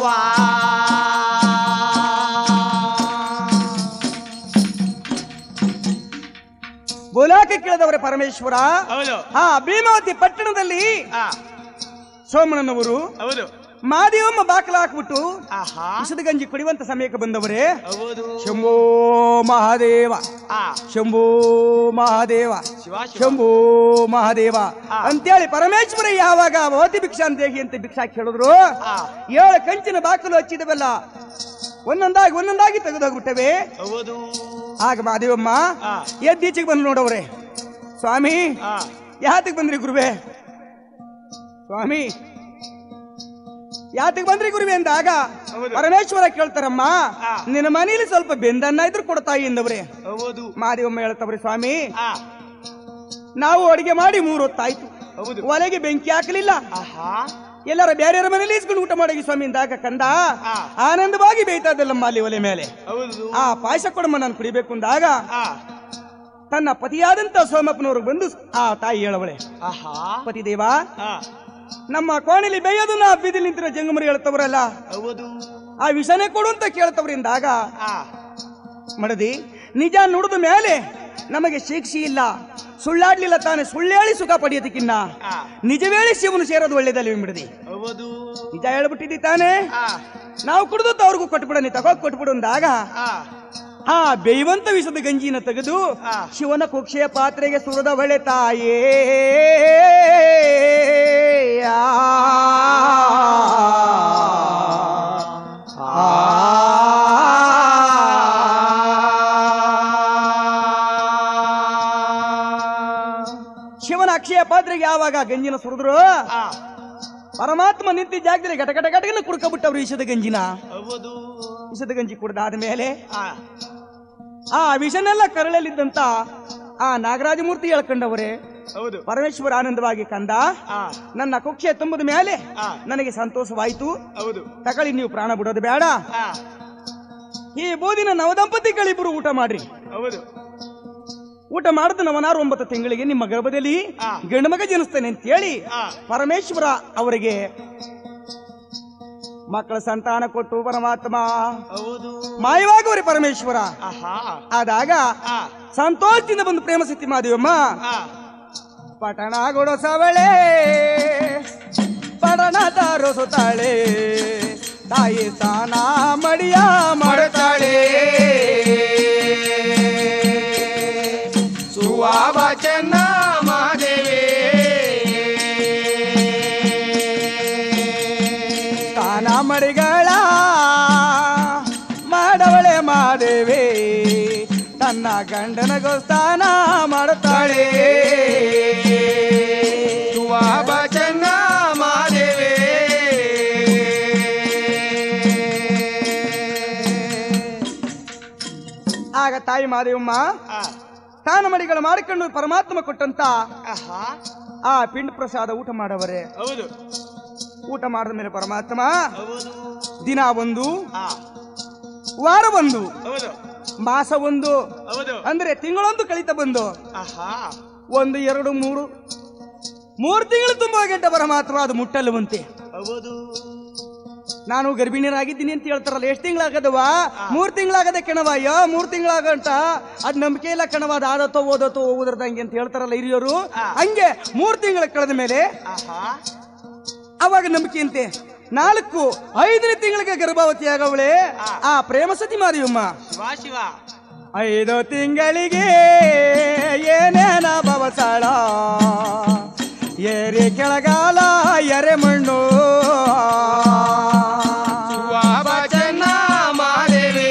ಬೋಲಾಕ ಕೇಳಿದವರೇ ಪರಮೇಶ್ವರ ಹೌದು ಆ ಭೀಮಾವತಿ ಪಟ್ಟಣದಲ್ಲಿ ಆ ಸೋಮಣ್ಣನವರು ಹೌದು ಮಾದೇವಮ್ಮ ಬಾಕಲ ಹಾಕ್ಬಿಟ್ಟು ಆಹಾ ವಿಷದ ಗಂಜಿ ಕುಡಿಯುವಂತ ಸಮಯಕ್ಕೆ ಬಂದವರೇ ಹೌದು ಶಂಭೋ ಮಹಾದೇವ ಆ ಶಂಭೋ ಮಹಾದೇವ ಶಿವ ಶಿವ ಶಂಭೋ ಮಹಾದೇವ ಆ. ಅಂತೇಳಿ ಪರಮೇಶ್ವರ ಯಾವಾಗ ಓತಿ ಭಿಕ್ಷಾ ದೇಹಿ ಅಂತ ಭಿಕ್ಷಾ ಕೇಳಿದ್ರು ಆ ಏಳು ಕಂಚಿನ ಬಾಕಲು ಹಚ್ಚಿದವಲ್ಲ ಒಂದೊಂದಾಗಿ ಒಂದೊಂದಾಗಿ ತೆಗೆದೋಗ್ಬಿಟ್ಟವೆ ಹೌದು ಆಗ ಮಹಾದೇವಮ್ಮ ಆ ಎದ್ದೀಚೆಗೆ ಬಂದು ನೋಡವ್ರೆ ಸ್ವಾಮಿ ಆ ಯಾತಕ್ ಬಂದ್ರಿ ಗುರುವೆ ಸ್ವಾಮಿ ಯಾತಕ್ ಬಂದ್ರಿ ಗುರುವೆ ಅಂದಾಗ ಹೌದು. ಪರಮೇಶ್ವರ ಕೇಳ್ತಾರಮ್ಮ ಆ. ನಿನ್ನ ಮನೇಲಿ ಸ್ವಲ್ಪ ಬೆಂದನ್ನ ಇದ್ರು ಕೊಡ್ತಾಯಿ ಎಂದವ್ರೆ ಹೌದು ಮಾದೇವಮ್ಮ ಹೇಳ್ತವ್ರೆ ಸ್ವಾಮಿ ಆ ನಾವು ಅಡಿಗೆ ಮಾಡಿ ಮೂರು ಹೊತ್ತಾಯ್ತು ಹೌದು ಒಲೆಗೆ ಬೆಂಕಿ ಹಾಕಲಿಲ್ಲ ಆಹಾ ಎಲ್ಲರ ಬೇರೆಯವರ ಮನೇಲಿ ಇಸ್ಕೊಂಡು ಊಟ ಮಾಡಿ ಸ್ವಾಮಿ ಅಂದಾಗ ಕಂದ ಆ. ಆನಂದವಾಗಿ ಬೇಯ್ತಾ ಇದ್ದಲ್ಲಮ್ಮ ಅಲ್ಲಿ ಒಲೆ ಮೇಲೆ ಹೌದು ಆ ಪಾಯಸ ಕೊಡಮ್ಮ ನಾನು ಕುಡಿಬೇಕು ಅಂದಾಗ ಆ ತನ್ನ ಪತಿಯಾದಂತ ಸೋಮಪ್ಪನವರು ಬಂದು ಆ ತಾಯಿ ಹೇಳವಳೆ ಆಹಾ ಪತಿದೇವ ಆ ನಮ್ಮ ಕೋಣೆಲಿ ಬೇಯೋದನ್ನ ಬೀದಿಲಿ ನಿಂತಿರೋ ಜಂಗಮರಿ ಹೇಳ್ತವ್ರಲ್ಲ ಹೌದು ಆ ವಿಷನೇ ಕೊಡು ಅಂತ ಕೇಳ್ತವ್ರಿಂದಾಗ ಆ ಮಡದಿ ನಿಜ ನುಡಿದ ಮೇಲೆ ನಮಗೆ ಶಿಕ್ಷೆ ಇಲ್ಲ ಸುಳ್ಳಾಡ್ಲಿಲ್ಲ ತಾನೆ ಸುಳ್ಳೇಳಿ ಸುಖ ಪಡೆಯೋದಕ್ಕಿನ್ನ ಆ ನಿಜವೇಳಿ ಶಿವನು ಸೇರೋದು ಒಳ್ಳೇದಲ್ಲ ಬಿಡದಿ ಹೌದು ನಿಜ ಹೇಳ್ಬಿಟ್ಟಿದ್ದಿ ತಾನೆ ಆ ನಾವು ಕುಡಿದದ್ದು ಅವ್ರಿಗೂ ಕೊಟ್ಬಿಡ ನೀ ತಗೋ ಕೊಟ್ಬಿಡು ಅಂದಾಗ ಆ ಆ ಬೇಯುವಂತ ವಿಷದ ಗಂಜಿನ ತೆಗೆದು ಆ. ಶಿವನ ಕುಕ್ಷೆಯ ಪಾತ್ರೆಗೆ ಸುರದ ಬಳೆ ತಾಯೇ ಆ. ಶಿವನ ಅಕ್ಷಯ ಪಾತ್ರೆಗೆ ಯಾವಾಗ ಗಂಜಿನ ಸುರಿದ್ರು ಆ ಪರಮಾತ್ಮ ನಿಂತಿ ಜಾಗದಲ್ಲಿ ಘಟ ಘಟ ಘಟಗನ ಕುಡ್ಕೊಬಿಟ್ಟವ್ರು ವಿಷದ ಗಂಜಿನ ಹೌದು ವಿಷದ ಗಂಜಿ ಕುಡ್ದಾದ ಮೇಲೆ ಆ ಆ ವಿಷನೆಲ್ಲ ಕರಳಲ್ಲಿದ್ದಂತ ಆ ನಾಗರಾಜಮೂರ್ತಿ ಹೇಳ್ಕೊಂಡವರೇ ಹೌದು ಪರಮೇಶ್ವರ ಆನಂದವಾಗಿ ಕಂದ ಆ ನನ್ನ ಕುಕ್ಷೆ ತುಂಬದ ಮೇಲೆ ಆ ನನಗೆ ಸಂತೋಷವಾಯಿತು ಹೌದು ತಗೊಳ್ಳಿ ನೀವು ಪ್ರಾಣ ಬಿಡೋದು ಬೇಡ ಆ ಈ ಬೋದಿನ ನವದಂಪತಿಗಳಿಬ್ಬರು ಊಟ ಮಾಡ್ರಿ ಹೌದು ಊಟ ಮಾಡಿದ ನವನಾರು ಒಂಬತ್ತು ತಿಂಗಳಿಗೆ ನಿಮ್ಮ ಗರ್ಭದಲ್ಲಿ ಆ. ಗಂಡು ಮಗ ಜನಿಸ್ತೇನೆ ಅಂತೇಳಿ ಆ ಪರಮೇಶ್ವರ ಅವರಿಗೆ ಮಕ್ಕಳ ಸಂತಾನ ಕೊಟ್ಟು ಪರಮಾತ್ಮ ಹೌದು ಮಾಯವಾಗುವರೆ ಪರಮೇಶ್ವರ ಆಹಾ ಆದಾಗ ಆ ಸಂತೋಷದಿಂದ ಬಂದು ಪ್ರೇಮ ಸತಿ ಮಾದೇವಮ್ಮ ಆ ಪಟಣ ಗೊಡಸವಳೆ ಪಟಣ ತಾರಸುತ್ತಾಳೆ ತಾಯಿ ಸ್ನಾನ ಮಡಿಯ ಮಾಡುತ್ತಾಳೆ ಸುವಾಬ ಚೆನ್ನ ಮಾದೇವಿ ಸ್ನಾನ ಮಡಿಗಳ ಮಾಡವಳೆ ಮಾದೇವಿ ತನ್ನ ಗಂಡನಗೋ ಸ್ನಾನ ಮಾಡುತ್ತಾಳೆ ಸುವಾಬ ಚೆನ್ನ ಮಾದೇವಿ ಆಗ ತಾಯಿ ಮಾದೇವಮ್ಮ ಆ ಸ್ನಾನ ಮಡಿಗಳು ಮಾಡಿಕೊಂಡು ಪರಮಾತ್ಮ ಕೊಟ್ಟಂತ ಆಹಾ ಆ ಪಿಂಡ ಪ್ರಸಾದ ಊಟ ಮಾಡವರೆ ಹೌದು ಊಟ ಮಾಡಿದ ಮೇಲೆ ಪರಮಾತ್ಮ ಹೌದು ದಿನ ಒಂದು ಆ ವಾರ ಒಂದು ಹೌದು ಮಾಸ ಒಂದು ಹೌದು ಅಂದ್ರೆ ತಿಂಗಳೊಂದು ಕಳೀತಾ ಬಂದು ಆಹಾ ಒಂದು ಎರಡು ಮೂರು ಮೂರು ತಿಂಗಳು ತುಂಬ ಗಂಟೆ ಪರಮಾತ್ಮ ಅದು ಮುಟ್ಟಲ್ಲವಂತೆ ಹೌದು ನಾನು ಗರ್ಭಿಣಿಯರಾಗಿದ್ದೀನಿ ಅಂತ ಹೇಳ್ತಾರಲ್ಲ ಎಷ್ಟು ತಿಂಗಳಾಗದವ ಮೂರ್ ತಿಂಗಳಾಗದೆ ಕಣವ ಅಯ್ಯೋ ಮೂರ್ ತಿಂಗಳಾಗಂಟ ಅದ್ ನಂಬಿಕೆ ಇಲ್ಲ ಕಣವ ಅದು ಆದತ್ತೋ ಓದತ್ತೋ ಹೋಗುದ್ರದಂಗೆ ಅಂತ ಹೇಳ್ತಾರಲ್ಲ ಹಿರಿಯರು ಹಂಗೆ ಮೂರ್ ತಿಂಗಳ ಕಳೆದ ಮೇಲೆ ಆಹಾ ಅವಾಗ ನಂಬಿಕೆ ಅಂತೆ ನಾಲ್ಕು ಐದನೇ ತಿಂಗಳಿಗೆ ಗರ್ಭವತಿ ಆಗವಳೆ ಆ ಪ್ರೇಮ ಸತಿ ಮಾರಿಯಮ್ಮ ಶಿವ ಶಿವ ಐದು ತಿಂಗಳಿಗೆ ಏನೇನ ಬವಸಾಳ ಏರಿ ಕೆಳಗಾಲ ಎರೆ ಮಣ್ಣು ಸುವಾಬ ಚೆನ್ನ ಮಾದೇವಿ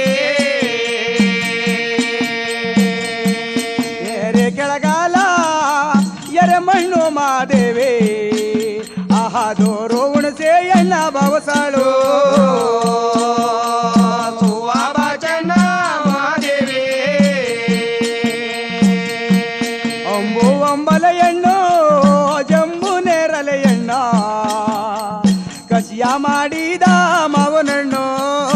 ಏರಿ ಕೆಳಗಾಲ ಎರೆ ಮಣ್ಣು ಮಾದೇವಿ ಆಹಾದೋರು ಉಣಸೆ ಎಣ್ಣ ಬವಸಾಳು ಸುವಾಬ ಚೆನ್ನ ಮಾದೇವಿ ಅಂಬು ಅಂಬಲ ಎಣ್ಣು ಜಂಬು ನೇರಲೆ ಎಣ್ಣ ಕಸಿಯ ಮಾಡಿದ ಮಾವನಣ್ಣು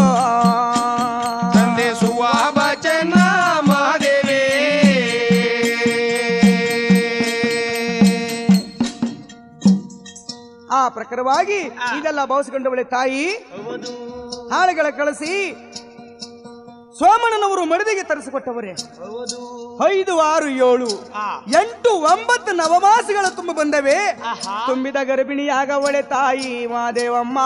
ತಂದೆ ಸುವಾಬ ಚೆನ್ನ ಮಾದೇವಿ ಆ ಪ್ರಕಾರವಾಗಿ ಇದೆಲ್ಲ ಭಾವಿಸಿಕೊಂಡವಳೆ ತಾಯಿ ಹೌದು ಹಾಳುಗಳ ಕಳಿಸಿ ಸೋಮಣ್ಣನವರು ಮಡದಿಗೆ ತರಿಸಿಕೊಟ್ಟವರೇ ಹೌದು ಐದು ಆರು ಏಳು ಆ ಎಂಟು ಒಂಬತ್ತು ನವಮಾಸಗಳ ತುಂಬ ಬಂದವೆ ಆಹಾ ತುಂಬಿದ ಗರ್ಭಿಣಿಯಾಗವಳೆ ತಾಯಿ ಮಾದೇವಮ್ಮ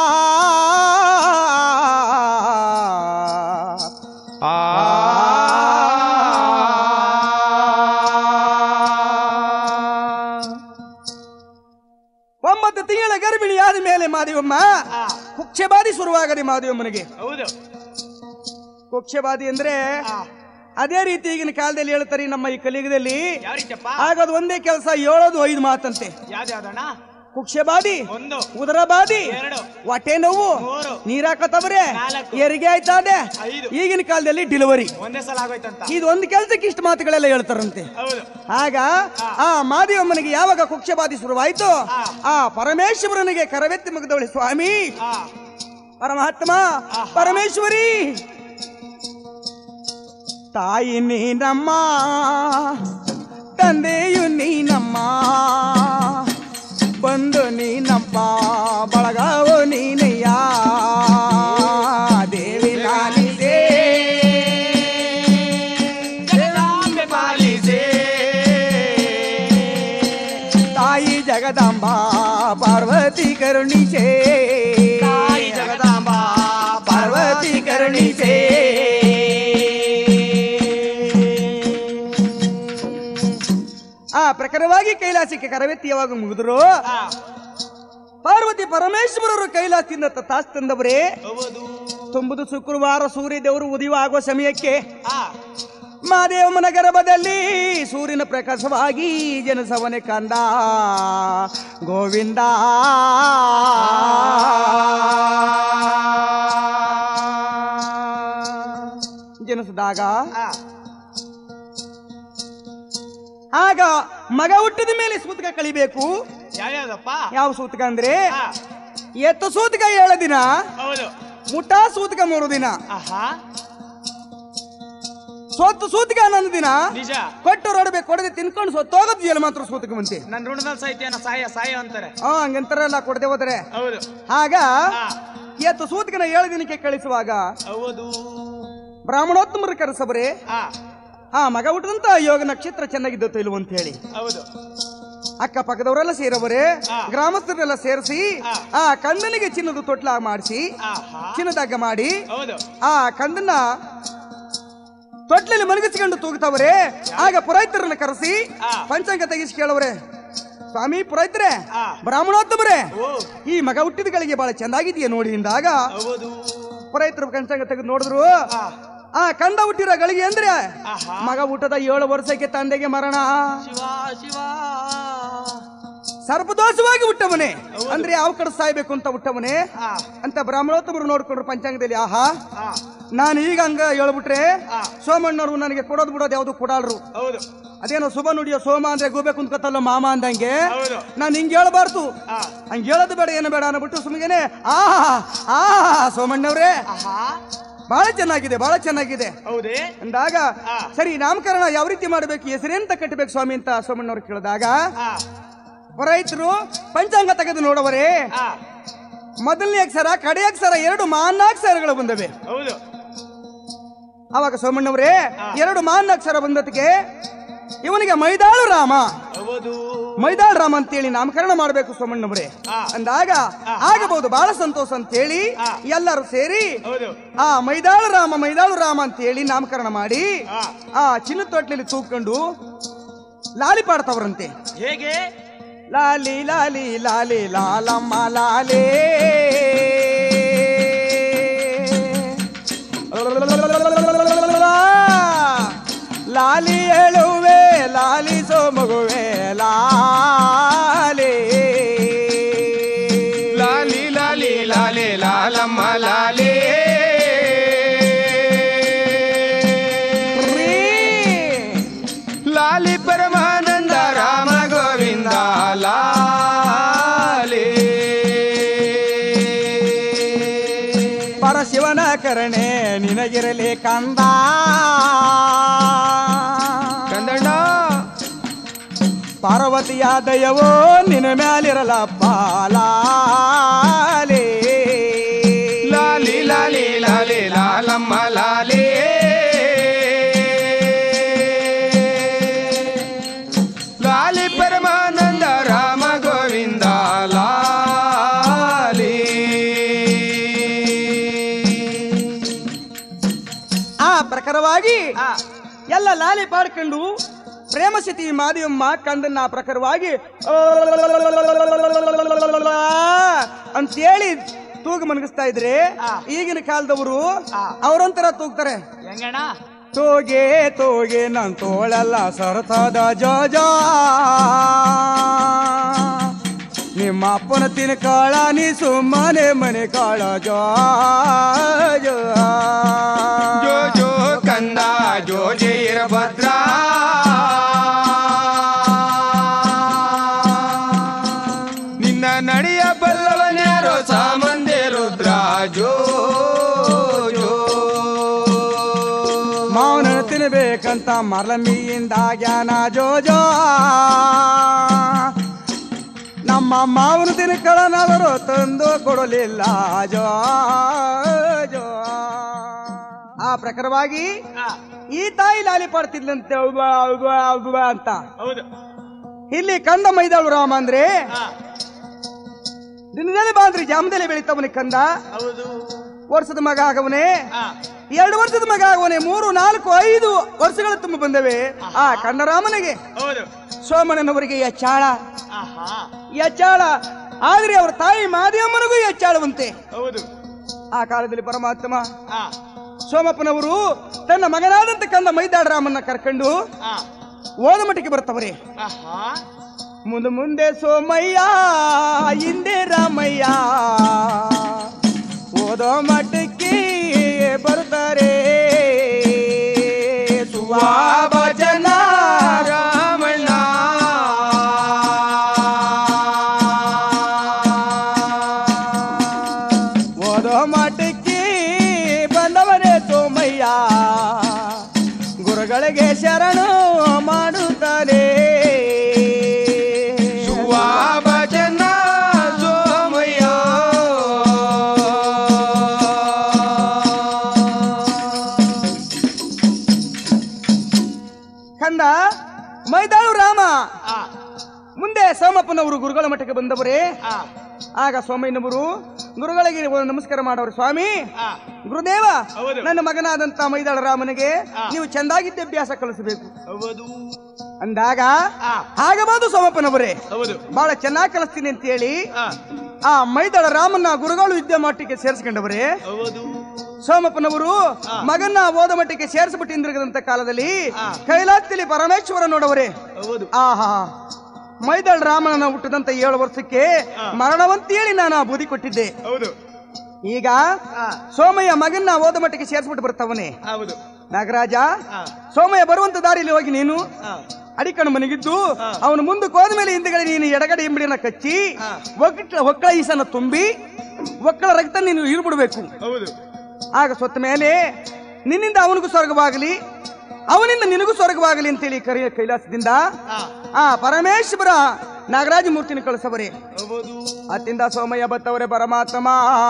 ಒಂಬತ್ತು ತಿಂಗಳ ಗರ್ಭಿಣಿಯಾದ ಮೇಲೆ ಮಾದೇವಮ್ಮ ಆ ಕುಕ್ಷಬಾಧಿ ಶುರುವಾಗದೆ ಮಾದೇವಮ್ಮನಿಗೆ ಹೌದು ಕುಕ್ಷಬಾಧಿ ಅಂದ್ರೆ ಆ ಅದೇ ರೀತಿ ಈಗಿನ ಕಾಲದಲ್ಲಿ ಹೇಳ್ತಾರೆ ನಮ್ಮ ಈ ಕಲಿಯುಗದಲ್ಲಿ ಯಾವ ರೀತಿಯಪ್ಪ ಆಗೋದು ಒಂದೇ ಕೆಲಸ ಹೇಳೋದು ಐದು ಮಾತಂತೆ ಯಾವ್ದ್ಯಾವ್ದಣ್ಣ ಕುಕ್ಷಬಾದಿ ಒಂದು ಉದರಬಾದಿ ಎರಡು ಹೊಟ್ಟೆ ನೋವು ಮೂರು ನೀರಾಕತ್ತವ್ರೆ ನಾಲ್ಕು. ಹೆರಿಗೆ ಆಯ್ತಾದೆ ಐದು ಈಗಿನ ಕಾಲದಲ್ಲಿ ಡಿಲಿವರಿ ಒಂದೇ ಸಲ ಆಗೋಯ್ತಂತ ಇದು ಒಂದು ಕೆಲಸಕ್ಕೆ ಇಷ್ಟು ಮಾತುಗಳೆಲ್ಲ ಹೇಳ್ತಾರಂತೆ ಹೌದು ಆಗ ಆ ಮಾದೇವಮ್ಮನಿಗೆ ಯಾವಾಗ ಕುಕ್ಷಬಾಧಿ ಶುರುವಾಯ್ತು ಆ. ಆ ಪರಮೇಶ್ವರನಿಗೆ ಕರವೆತ್ತಿ ಮುಗಿದವಳಿ ಸ್ವಾಮಿ ಆ ಪರಮಾತ್ಮ ಪರಮೇಶ್ವರಿ ತಾಯಿ ನೀನಮ್ಮ ತಂದೆಯು ನೀನಮ್ಮ ಬಂದು ನೀನಪ್ಪ ಬಳಗವು ನೀನಯ್ಯ ದೇವಿ ಲಾಲಿದೆ ಜಗದಾಂಬೆ ಪಾಲಿಸೆ ತಾಯಿ ಜಗದಾಂಬ ಪಾರ್ವತಿ ಕರುಣಿಸೆ ತಾಯಿ ಜಗದಾಂಬ ಪಾರ್ವತಿ ಕರುಣಿಸೆ ಆ ಪ್ರಕಾರವಾಗಿ ಕೈಲಾಸಕ್ಕೆ ಕರವೆತ್ತಿ ಯಾವಾಗ ಮುಗಿದ್ರು ಆ ಪಾರ್ವತಿ ಪರಮೇಶ್ವರರು ಕೈಲಾಸದಿಂದ ತಾಸ್ ತಂದವರೇ ಹೌದು ತುಂಬುದು ಶುಕ್ರವಾರ ಸೂರ್ಯ ದೇವರು ಉದಯ ಆಗುವ ಸಮಯಕ್ಕೆ ಆ ಮಾದೇವಮ್ಮನ ಗರ್ಭದಲ್ಲಿ ಸೂರ್ಯನ ಪ್ರಕಾಶವಾಗಿ ಜನಸವನೆ ಕಂದ ಗೋವಿಂದ ಜನಿಸಿದಾಗ ಆ ಆಗ ಮಗ ಹುಟ್ಟಿದ ಮೇಲೆ ಸೂತಕ ಕಳಿಬೇಕು ಯಾವ್ಯಾವ್ದಪ್ಪ ಯಾವ ಸೂತಕ ಅಂದ್ರೆ ಆ ಎತ್ತು ಸೂತಕ ಏಳು ದಿನ ಹೌದು ಮುಠಾ ಸೂತಕ ಮೂರು ದಿನ ಆಹಾ ಸೊತ್ತು ಸೂತಕ ಹನ್ನೊಂದು ದಿನ ನಿಜ ಕೊಟ್ಟು ರೋಡ್ಬೇಕು ಕೊಡದೆ ತಿನ್ಕೊಂಡು ಸೊತ್ತೋಗದ್ ಜಲ ಮಾತ್ರ ಸೂತಕ ಮುಂತೆ ನನ್ ಋಣದಲ್ಲಿ ಸಾಹಿತ್ಯನ ಸಾಯ ಸಾಯ ಅಂತಾರೆ ಹಾ ಹಂಗಂತಾರಲ್ಲ ಕೊಡದೆ ಹೋದ್ರೆ ಹೌದು ಆಗ ಆ ಎತ್ತು ಸೂತಕನ ಏಳು ದಿನಕ್ಕೆ ಕಳಿಸುವಾಗ ಹೌದು ಬ್ರಾಹ್ಮಣೋತ್ತಮರು ಕರೆಸಬರೆ ಆ ಆ ಮಗ ಹುಟ್ಟದಂತ ಯೋಗ ನಕ್ಷತ್ರ ಚೆನ್ನಾಗಿದ್ದತ್ತು ಇಲ್ವ ಅಂತ ಹೇಳಿ ಹೌದು ಅಕ್ಕ ಪಕ್ಕದವರೆಲ್ಲ ಸೇರವರೆ ಆ. ಗ್ರಾಮಸ್ಥರೆಲ್ಲ ಸೇರಿಸಿ ಆ. ಆ ಕಂದನಿಗೆ ಚಿನ್ನದ ತೊಟ್ಲ ಮಾಡಿಸಿ ಆಹಾ ಚಿನ್ನದಾಗ ಮಾಡಿ ಹೌದು ಆ ಕಂದನ್ನ ತೊಟ್ಲಲ್ಲಿ ಮಲಗಿಸಿಕೊಂಡು ತೂಗ್ತಾವ್ರೆ ಆಗ ಪುರೋಹಿತರನ್ನ ಕರೆಸಿ ಆ. ಪಂಚಾಂಗ ತೆಗಿಸಿ ಕೇಳವ್ರೆ ಸ್ವಾಮಿ ಪುರೋಹಿತರೆ ಆ ಬ್ರಾಹ್ಮಣೋತ್ತಮರೇ ಓ ಈ ಮಗ ಹುಟ್ಟಿದ ಗಳಿಗೆ ಬಹಳ ಚೆನ್ನಾಗಿದೆಯಾ ನೋಡಿ ಇಂದಾಗ ಹೌದು ಪುರೋಹಿತರು ಪಂಚಾಂಗ ತೆಗೆದು ನೋಡಿದ್ರು ಆ ಆ ಕಂದ ಹುಟ್ಟಿರೋ ಗಳಿಗೆ ಅಂದ್ರೆ ಆಹಾ ಮಗ ಹುಟ್ಟದ ಏಳು ವರ್ಷಕ್ಕೆ ತಂದೆಗೆ ಮರಣ ಶಿವ ಶಿವ ಸರ್ಪದೋಷವಾಗಿ ಹುಟ್ಟವನೇ ಅಂದ್ರೆ ಯಾವ ಕಡೆ ಸಾಯ್ಬೇಕು ಅಂತ ಹುಟ್ಟವನೇ ಆ ಅಂತ ಬ್ರಾಹ್ಮಣೋತ್ತಮರು ನೋಡ್ಕೊಂಡ್ರು ಪಂಚಾಂಗದಲ್ಲಿ ಆಹಾ ಆ ನಾನು ಈಗ ಹಂಗ ಹೇಳ್ಬಿಟ್ರೆ ಆ. ಸೋಮಣ್ಣವರು ನನಗೆ ಕೊಡೋದು ಬಿಡೋದು ಯಾವ್ದು ಕೊಡಾಳ್ರು ಹೌದು ಅದೇನೋ ಶುಭ ನುಡಿಯೋ ಸೋಮ ಅಂದ್ರೆ ಗೂಬೆ ಕುಂತ್ಕತ್ತಲ್ಲ ಮಾಮ ಅಂದಂಗೆ ಹೌದು ನಾನು ಹಿಂಗೆ ಹೇಳ್ಬಾರ್ದು ಆ ಹಂಗೆ ಹೇಳೋದು ಬೇಡ ಏನು ಬೇಡ ಅನ್ಬಿಟ್ಟು ಸುಮ್ಮನೆ ಆ ಆ ಸೋಮಣ್ಣವ್ರೆ ಆಹಾ ಬಹಳ ಚೆನ್ನಾಗಿದೆ ಬಹಳ ಚೆನ್ನಾಗಿದೆ ಹೌದೇ ಅಂದಾಗ ಆ. ಸರಿ ನಾಮಕರಣ ಯಾವ ರೀತಿ ಮಾಡಬೇಕು ಹೆಸರೆಂತ ಕಟ್ಟಬೇಕು ಸ್ವಾಮಿ ಅಂತ ಸೋಮಣ್ಣವ್ರು ಕೇಳಿದಾಗ ಆ ರೈತರು ಪಂಚಾಂಗ ತೆಗೆದು ನೋಡವರೇ ಆ ಮೊದಲನೇ ಅಕ್ಷರ ಕಡೆ ಅಕ್ಷರ ಎರಡು ಮಾನ ಅಕ್ಷರಗಳು ಬಂದವೆ ಹೌದು ಅವಾಗ ಸೋಮಣ್ಣವರೇ ಆ. ಎರಡು ಮಾನ ಅಕ್ಷರ ಬಂದದಕ್ಕೆ ಇವನಿಗೆ ಮೈದಾಳು ರಾಮ ಹೌದು ಮೈದಾಳ್ ರಾಮ ಅಂತೇಳಿ ನಾಮಕರಣ ಮಾಡಬೇಕು ಸೋಮಣ್ಣವರೇ ಆ ಅಂದಾಗ ಆಗಬಹುದು ಬಹಳ ಸಂತೋಷ ಅಂತೇಳಿ ಆ. ಎಲ್ಲರೂ ಸೇರಿ ಹೌದು ಆ ಮೈದಾಳು ರಾಮ ಮೈದಾಳು ರಾಮ ಅಂತೇಳಿ ನಾಮಕರಣ ಮಾಡಿ ಆ ಆ ಚಿನ್ನ ತೊಟ್ಲಲ್ಲಿ ತೂಕೊಂಡು ಲಾಲಿ ಪಾಡ್ತಾವ್ರಂತೆ ಹೇಗೆ ಲಾಲಿ ಲಾಲಿ ಲಾಲಿ ಲಾಲಮ್ಮ ಲಾಲೇ ಲಾಲಿ ಹೇಳುವೆ ಲಾಲಿಸೋ ಮಗುವೆ ಲಾಲಿ ಲಾಲಿ ಲಾಲಿ ಲಾಲಿ ಲಾಲಮ್ಮ ಲಾಲಿ ಲಾಲಿ ಪರಮಾನಂದ ರಾಮ ಗೋವಿಂದ ಲಾಲಿ ಪರಶಿವನ ಕರಣೆ ನಿನಗಿರಲಿ ಕಂದ ಕಂದಣ್ಣ ಪಾರ್ವತಿಯ ದಯವೋ ನಿನ್ನ ಮ್ಯಾಲಿರಲಪ್ಪ ಲಾಲಿ ಲಾಲಿ ಲಾಲಿ ಲಾಲಿ ಲಾಲಮ್ಮ ಲಾಲಿ ಲಾಲಿ ಪರಮಾನಂದ ರಾಮ ಗೋವಿಂದ ಲಾಲಿ ಆ ಪ್ರಕಾರವಾಗಿ ಆ, ಎಲ್ಲ ಲಾಲಿ ಪಾಡ್ಕೊಂಡು ಪ್ರೇಮ ಸ್ಥಿತಿ ಮಾದಿಯಮ್ಮ ಕಂದನ್ನ ಆ ಪ್ರಕಾರವಾಗಿ ಅಂತೇಳಿ ತೂಗು ಮನಗಿಸ್ತಾ ಇದ್ರೆ ಆ. ಈಗಿನ ಕಾಲದವರು ಆ. ಅವರೊಂಥರ ತೂಗ್ತಾರೆ ಹೆಂಗಣ್ಣ ತೋಗೆ ತೋಗೆ ನನ್ ತೋಳಲ್ಲ ಸರತದ ಜೋಜ ನಿಮ್ಮ ಅಪ್ಪನ ತಿನ್ನ ಕಾಳ ನೀ ಸುಮ್ಮನೆ ಮನೆ ಕಾಳ ಜೋ ಜೋ ಜೋ ಜೋ ಕಂದ ಜೋ ಜೀರಭದ್ರ ನಿನ್ನ ನಡೆಯ ಬಲ್ಲವನ್ಯಾರೋ ಸಾಮಂದೆ ರುದ್ರ ಜೋ ಜೋ ಮಾವನ ತಿನ್ನಬೇಕಂತ ಮರಲಂಬಿಯಿಂದ ಜ್ಞಾನ ಜೋ ಜೋ ನಮ್ಮ ಮಾವನ ತಿನ್ನ ಕಳನವರು ತಂದು ಕೊಡಲಿಲ್ಲ ಜೋ ಜೋ ಆ ಪ್ರಕಾರವಾಗಿ ಈ ತಾಯಿ ಲಾಲಿ ಪಡ್ತಿದ್ಲಂತೆ ಅವ್ವ, ಅವ್ವ, ಅವ್ವ ಅಂತ ಹೌದು ಇಲ್ಲಿ ಕಂದ ಮೈದಾಳು ರಾಮ ಅಂದ್ರೆ ದಿನದಲ್ಲಿ ಬಾಂದ್ರಿ ಜಾಮದಲ್ಲಿ ಬೆಳಿತವನಿ ಕಂದ ಹೌದು ವರ್ಷದ ಮಗ ಆಗವನೇ ಆ, ಎರಡು ವರ್ಷದ ಮಗ ಆಗವನೇ ಮೂರು ನಾಲ್ಕು ಐದು ವರ್ಷಗಳ ತುಂಬ ಬಂದವೆ ಆ ಕಂದರಾಮನಿಗೆ ಹೌದು ಸೋಮಣ್ಣನವರಿಗೆ ಎಚ್ಚಾಳ ಆಹಾ ಎಚ್ಚಾಳ ಆದ್ರೆ ಅವರ ತಾಯಿ ಮಾದಿಯಮ್ಮನಿಗೂ ಎಚ್ಚಾಳವಂತೆ ಹೌದು ಆ ಕಾಲದಲ್ಲಿ ಪರಮಾತ್ಮ ಆ, ಸೋಮಪ್ಪನವರು ತನ್ನ ಮಗನಾದಂತ ಕಂದ ಮೈದಾಳ ರಾಮನ್ನ ಕರ್ಕೊಂಡು ಆ, ಓದ ಮಟ್ಟಿಗೆ ಬರ್ತವರೇ ಆಹಾ ಮುಂದೆ ಮುಂದೆ ಸೋಮಯ್ಯ ಹಿಂದೆ ರಾಮಯ್ಯ ಓದೋ ಮಠಕ್ಕೆ ಬರ್ತಾರೆ ಸುವಾಬ ಜನ ರಾಮಣ್ಣ ಓದೋ ಮಠಕ್ಕೆ ಬಂದವರೇ ಸೋಮಯ್ಯ ಗುರುಗಳಿಗೆ ಶರಣು ಮಾಡುತ್ತಾರೆ ಸುವಾ ಭಜನ ಸೋಮಯ್ಯ ಕಂದ ಮೈದಾಳು ರಾಮ ಆ, ಮುಂದೆ ಸೋಮಪ್ಪನವರು ಗುರುಗಳ ಮಠಕ್ಕೆ ಬಂದವರೇ ಆ, ಆಗ ಸೋಮಯ್ಯನವರು ಗುರುಗಳಿಗೆ ಒಂದು ನಮಸ್ಕಾರ ಮಾಡೋರು ಸ್ವಾಮಿ ಆ, ಗುರುದೇವ ಹೌದು. ನನ್ನ ಮಗನಾದಂತ ಮೈದಾಳ ರಾಮನಿಗೆ ಆ. ನೀವು ಚೆಂದಾಗಿ ವಿದ್ಯಾಭ್ಯಾಸ ಕಲಿಸಬೇಕು ಹೌದು ಅಂದಾಗ ಆ, ಆಗಬಹುದು ಸೋಮಪ್ಪನವರೇ ಹೌದು ಬಹಳ ಚೆನ್ನಾಗಿ ಕಲಿಸ್ತೀನಿ ಅಂತ ಹೇಳಿ ಆ, ಆ ಮೈದಾಳ ರಾಮನ್ನ ಗುರುಗಳು ವಿದ್ಯಾಮಠಕ್ಕೆ ಸೇರಿಸ್ಕೊಂಡವರೇ ಹೌದು ಸೋಮಪ್ಪನವರು ಆ. ಮಗನ್ನ ಓದ ಮಟ್ಟಿಗೆ ಸೇರಿಸ್ಬಿಟ್ಟು ಹಿಂದಿರುಗದಂತ ಕಾಲದಲ್ಲಿ ಆ. ಕೈಲಾಸದಲ್ಲಿ ಪರಮೇಶ್ವರ ನೋಡವರೇ ಹೌದು ಆಹಾ ಮೈದಾಳ ರಾಮನ ಹುಟ್ಟಿದಂತ ಏಳು ವರ್ಷಕ್ಕೆ ಆ. ಮರಣವಂತೇಳಿ ನಾನು ಆ ಬುದ್ಧಿ ಕೊಟ್ಟಿದ್ದೆ ಹೌದು ಈಗ ಆ, ಸೋಮಯ್ಯ ಮಗನ್ನ ಓದ ಮಟ್ಟಿಗೆ ಸೇರಿಸ್ಬಿಟ್ಟು ಬರ್ತಾವನೆ ಹೌದು ನಾಗರಾಜ ಆ, ಸೋಮಯ್ಯ ಬರುವಂತ ದಾರಿಯಲ್ಲಿ ಹೋಗಿ ನೀನು ಆ, ಅಡಿಕಣ್ಣು ಮನೆಗಿದ್ದು ಆ. ಅವನು ಮುಂದಕ್ಕೆ ಹೋದ ಮೇಲೆ ಹಿಂದಗಡೆ ನೀನು ಎಡಗಡೆ ಇಂಬಡಿನ ಕಚ್ಚಿ ಆ. ಒಕ್ಕಳ ಒಕ್ಕಳ ಈಸನ ತುಂಬಿ ಒಕ್ಕಳ ರಕ್ತ ನೀನು ಇರ್ಬಿಡ್ಬೇಕು ಹೌದು ಆಗ ಸೊತ್ತ ಮೇಲೆ ನಿನ್ನಿಂದ ಅವನಿಗೂ ಸ್ವರ್ಗವಾಗಲಿ ಅವನಿಂದ ನಿನಗೂ ಸ್ವರ್ಗವಾಗಲಿ ಅಂತೇಳಿ ಕರೆಯ ಕೈಲಾಸದಿಂದ ಆ, ಆ ಪರಮೇಶ್ವರ ನಾಗರಾಜ ಮೂರ್ತಿನ ಕಳಿಸವರೇ ಹೌದು ಅತ್ತಿಂದ ಸೋಮಯ್ಯ ಬತ್ತವರೇ ಪರಮಾತ್ಮ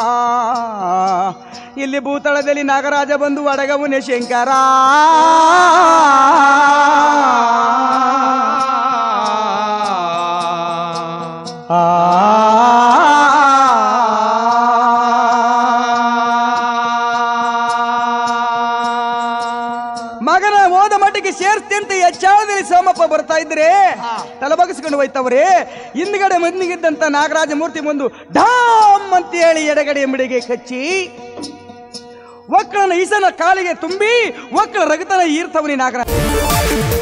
ಇಲ್ಲಿ ಭೂತಳದಲ್ಲಿ ನಾಗರಾಜ ಬಂದು ಅಡಗವನೆ ಶಂಕರ ಮಗನ ಓದ ಮಟ್ಟಿಗೆ ಸೇರ್ಸ್ತಿ ಅಂತ ಎಚ್ಚಾಳದಲ್ಲಿ ಸೋಮಪ್ಪ ಬರ್ತಾ ಇದ್ರೆ ಆ. ತಲೆಬಗಸ್ಕೊಂಡು ಹೋಯ್ತವ್ರೆ ಹಿಂದ್ಗಡೆ ಮಂದಿಗಿದ್ದಂತ ನಾಗರಾಜ ಮೂರ್ತಿ ಮುಂದು ಢಾಮ್ ಅಂತ ಹೇಳಿ ಎಡಗಡೆ ಎಂಬಡಿಗೆ ಕಚ್ಚಿ ಒಕ್ಕಳನ ಈಸನ ಕಾಲಿಗೆ ತುಂಬಿ ಒಕ್ಕಳ ರಗತನ ಈರ್ತವನಿ ನಾಗರಾಜ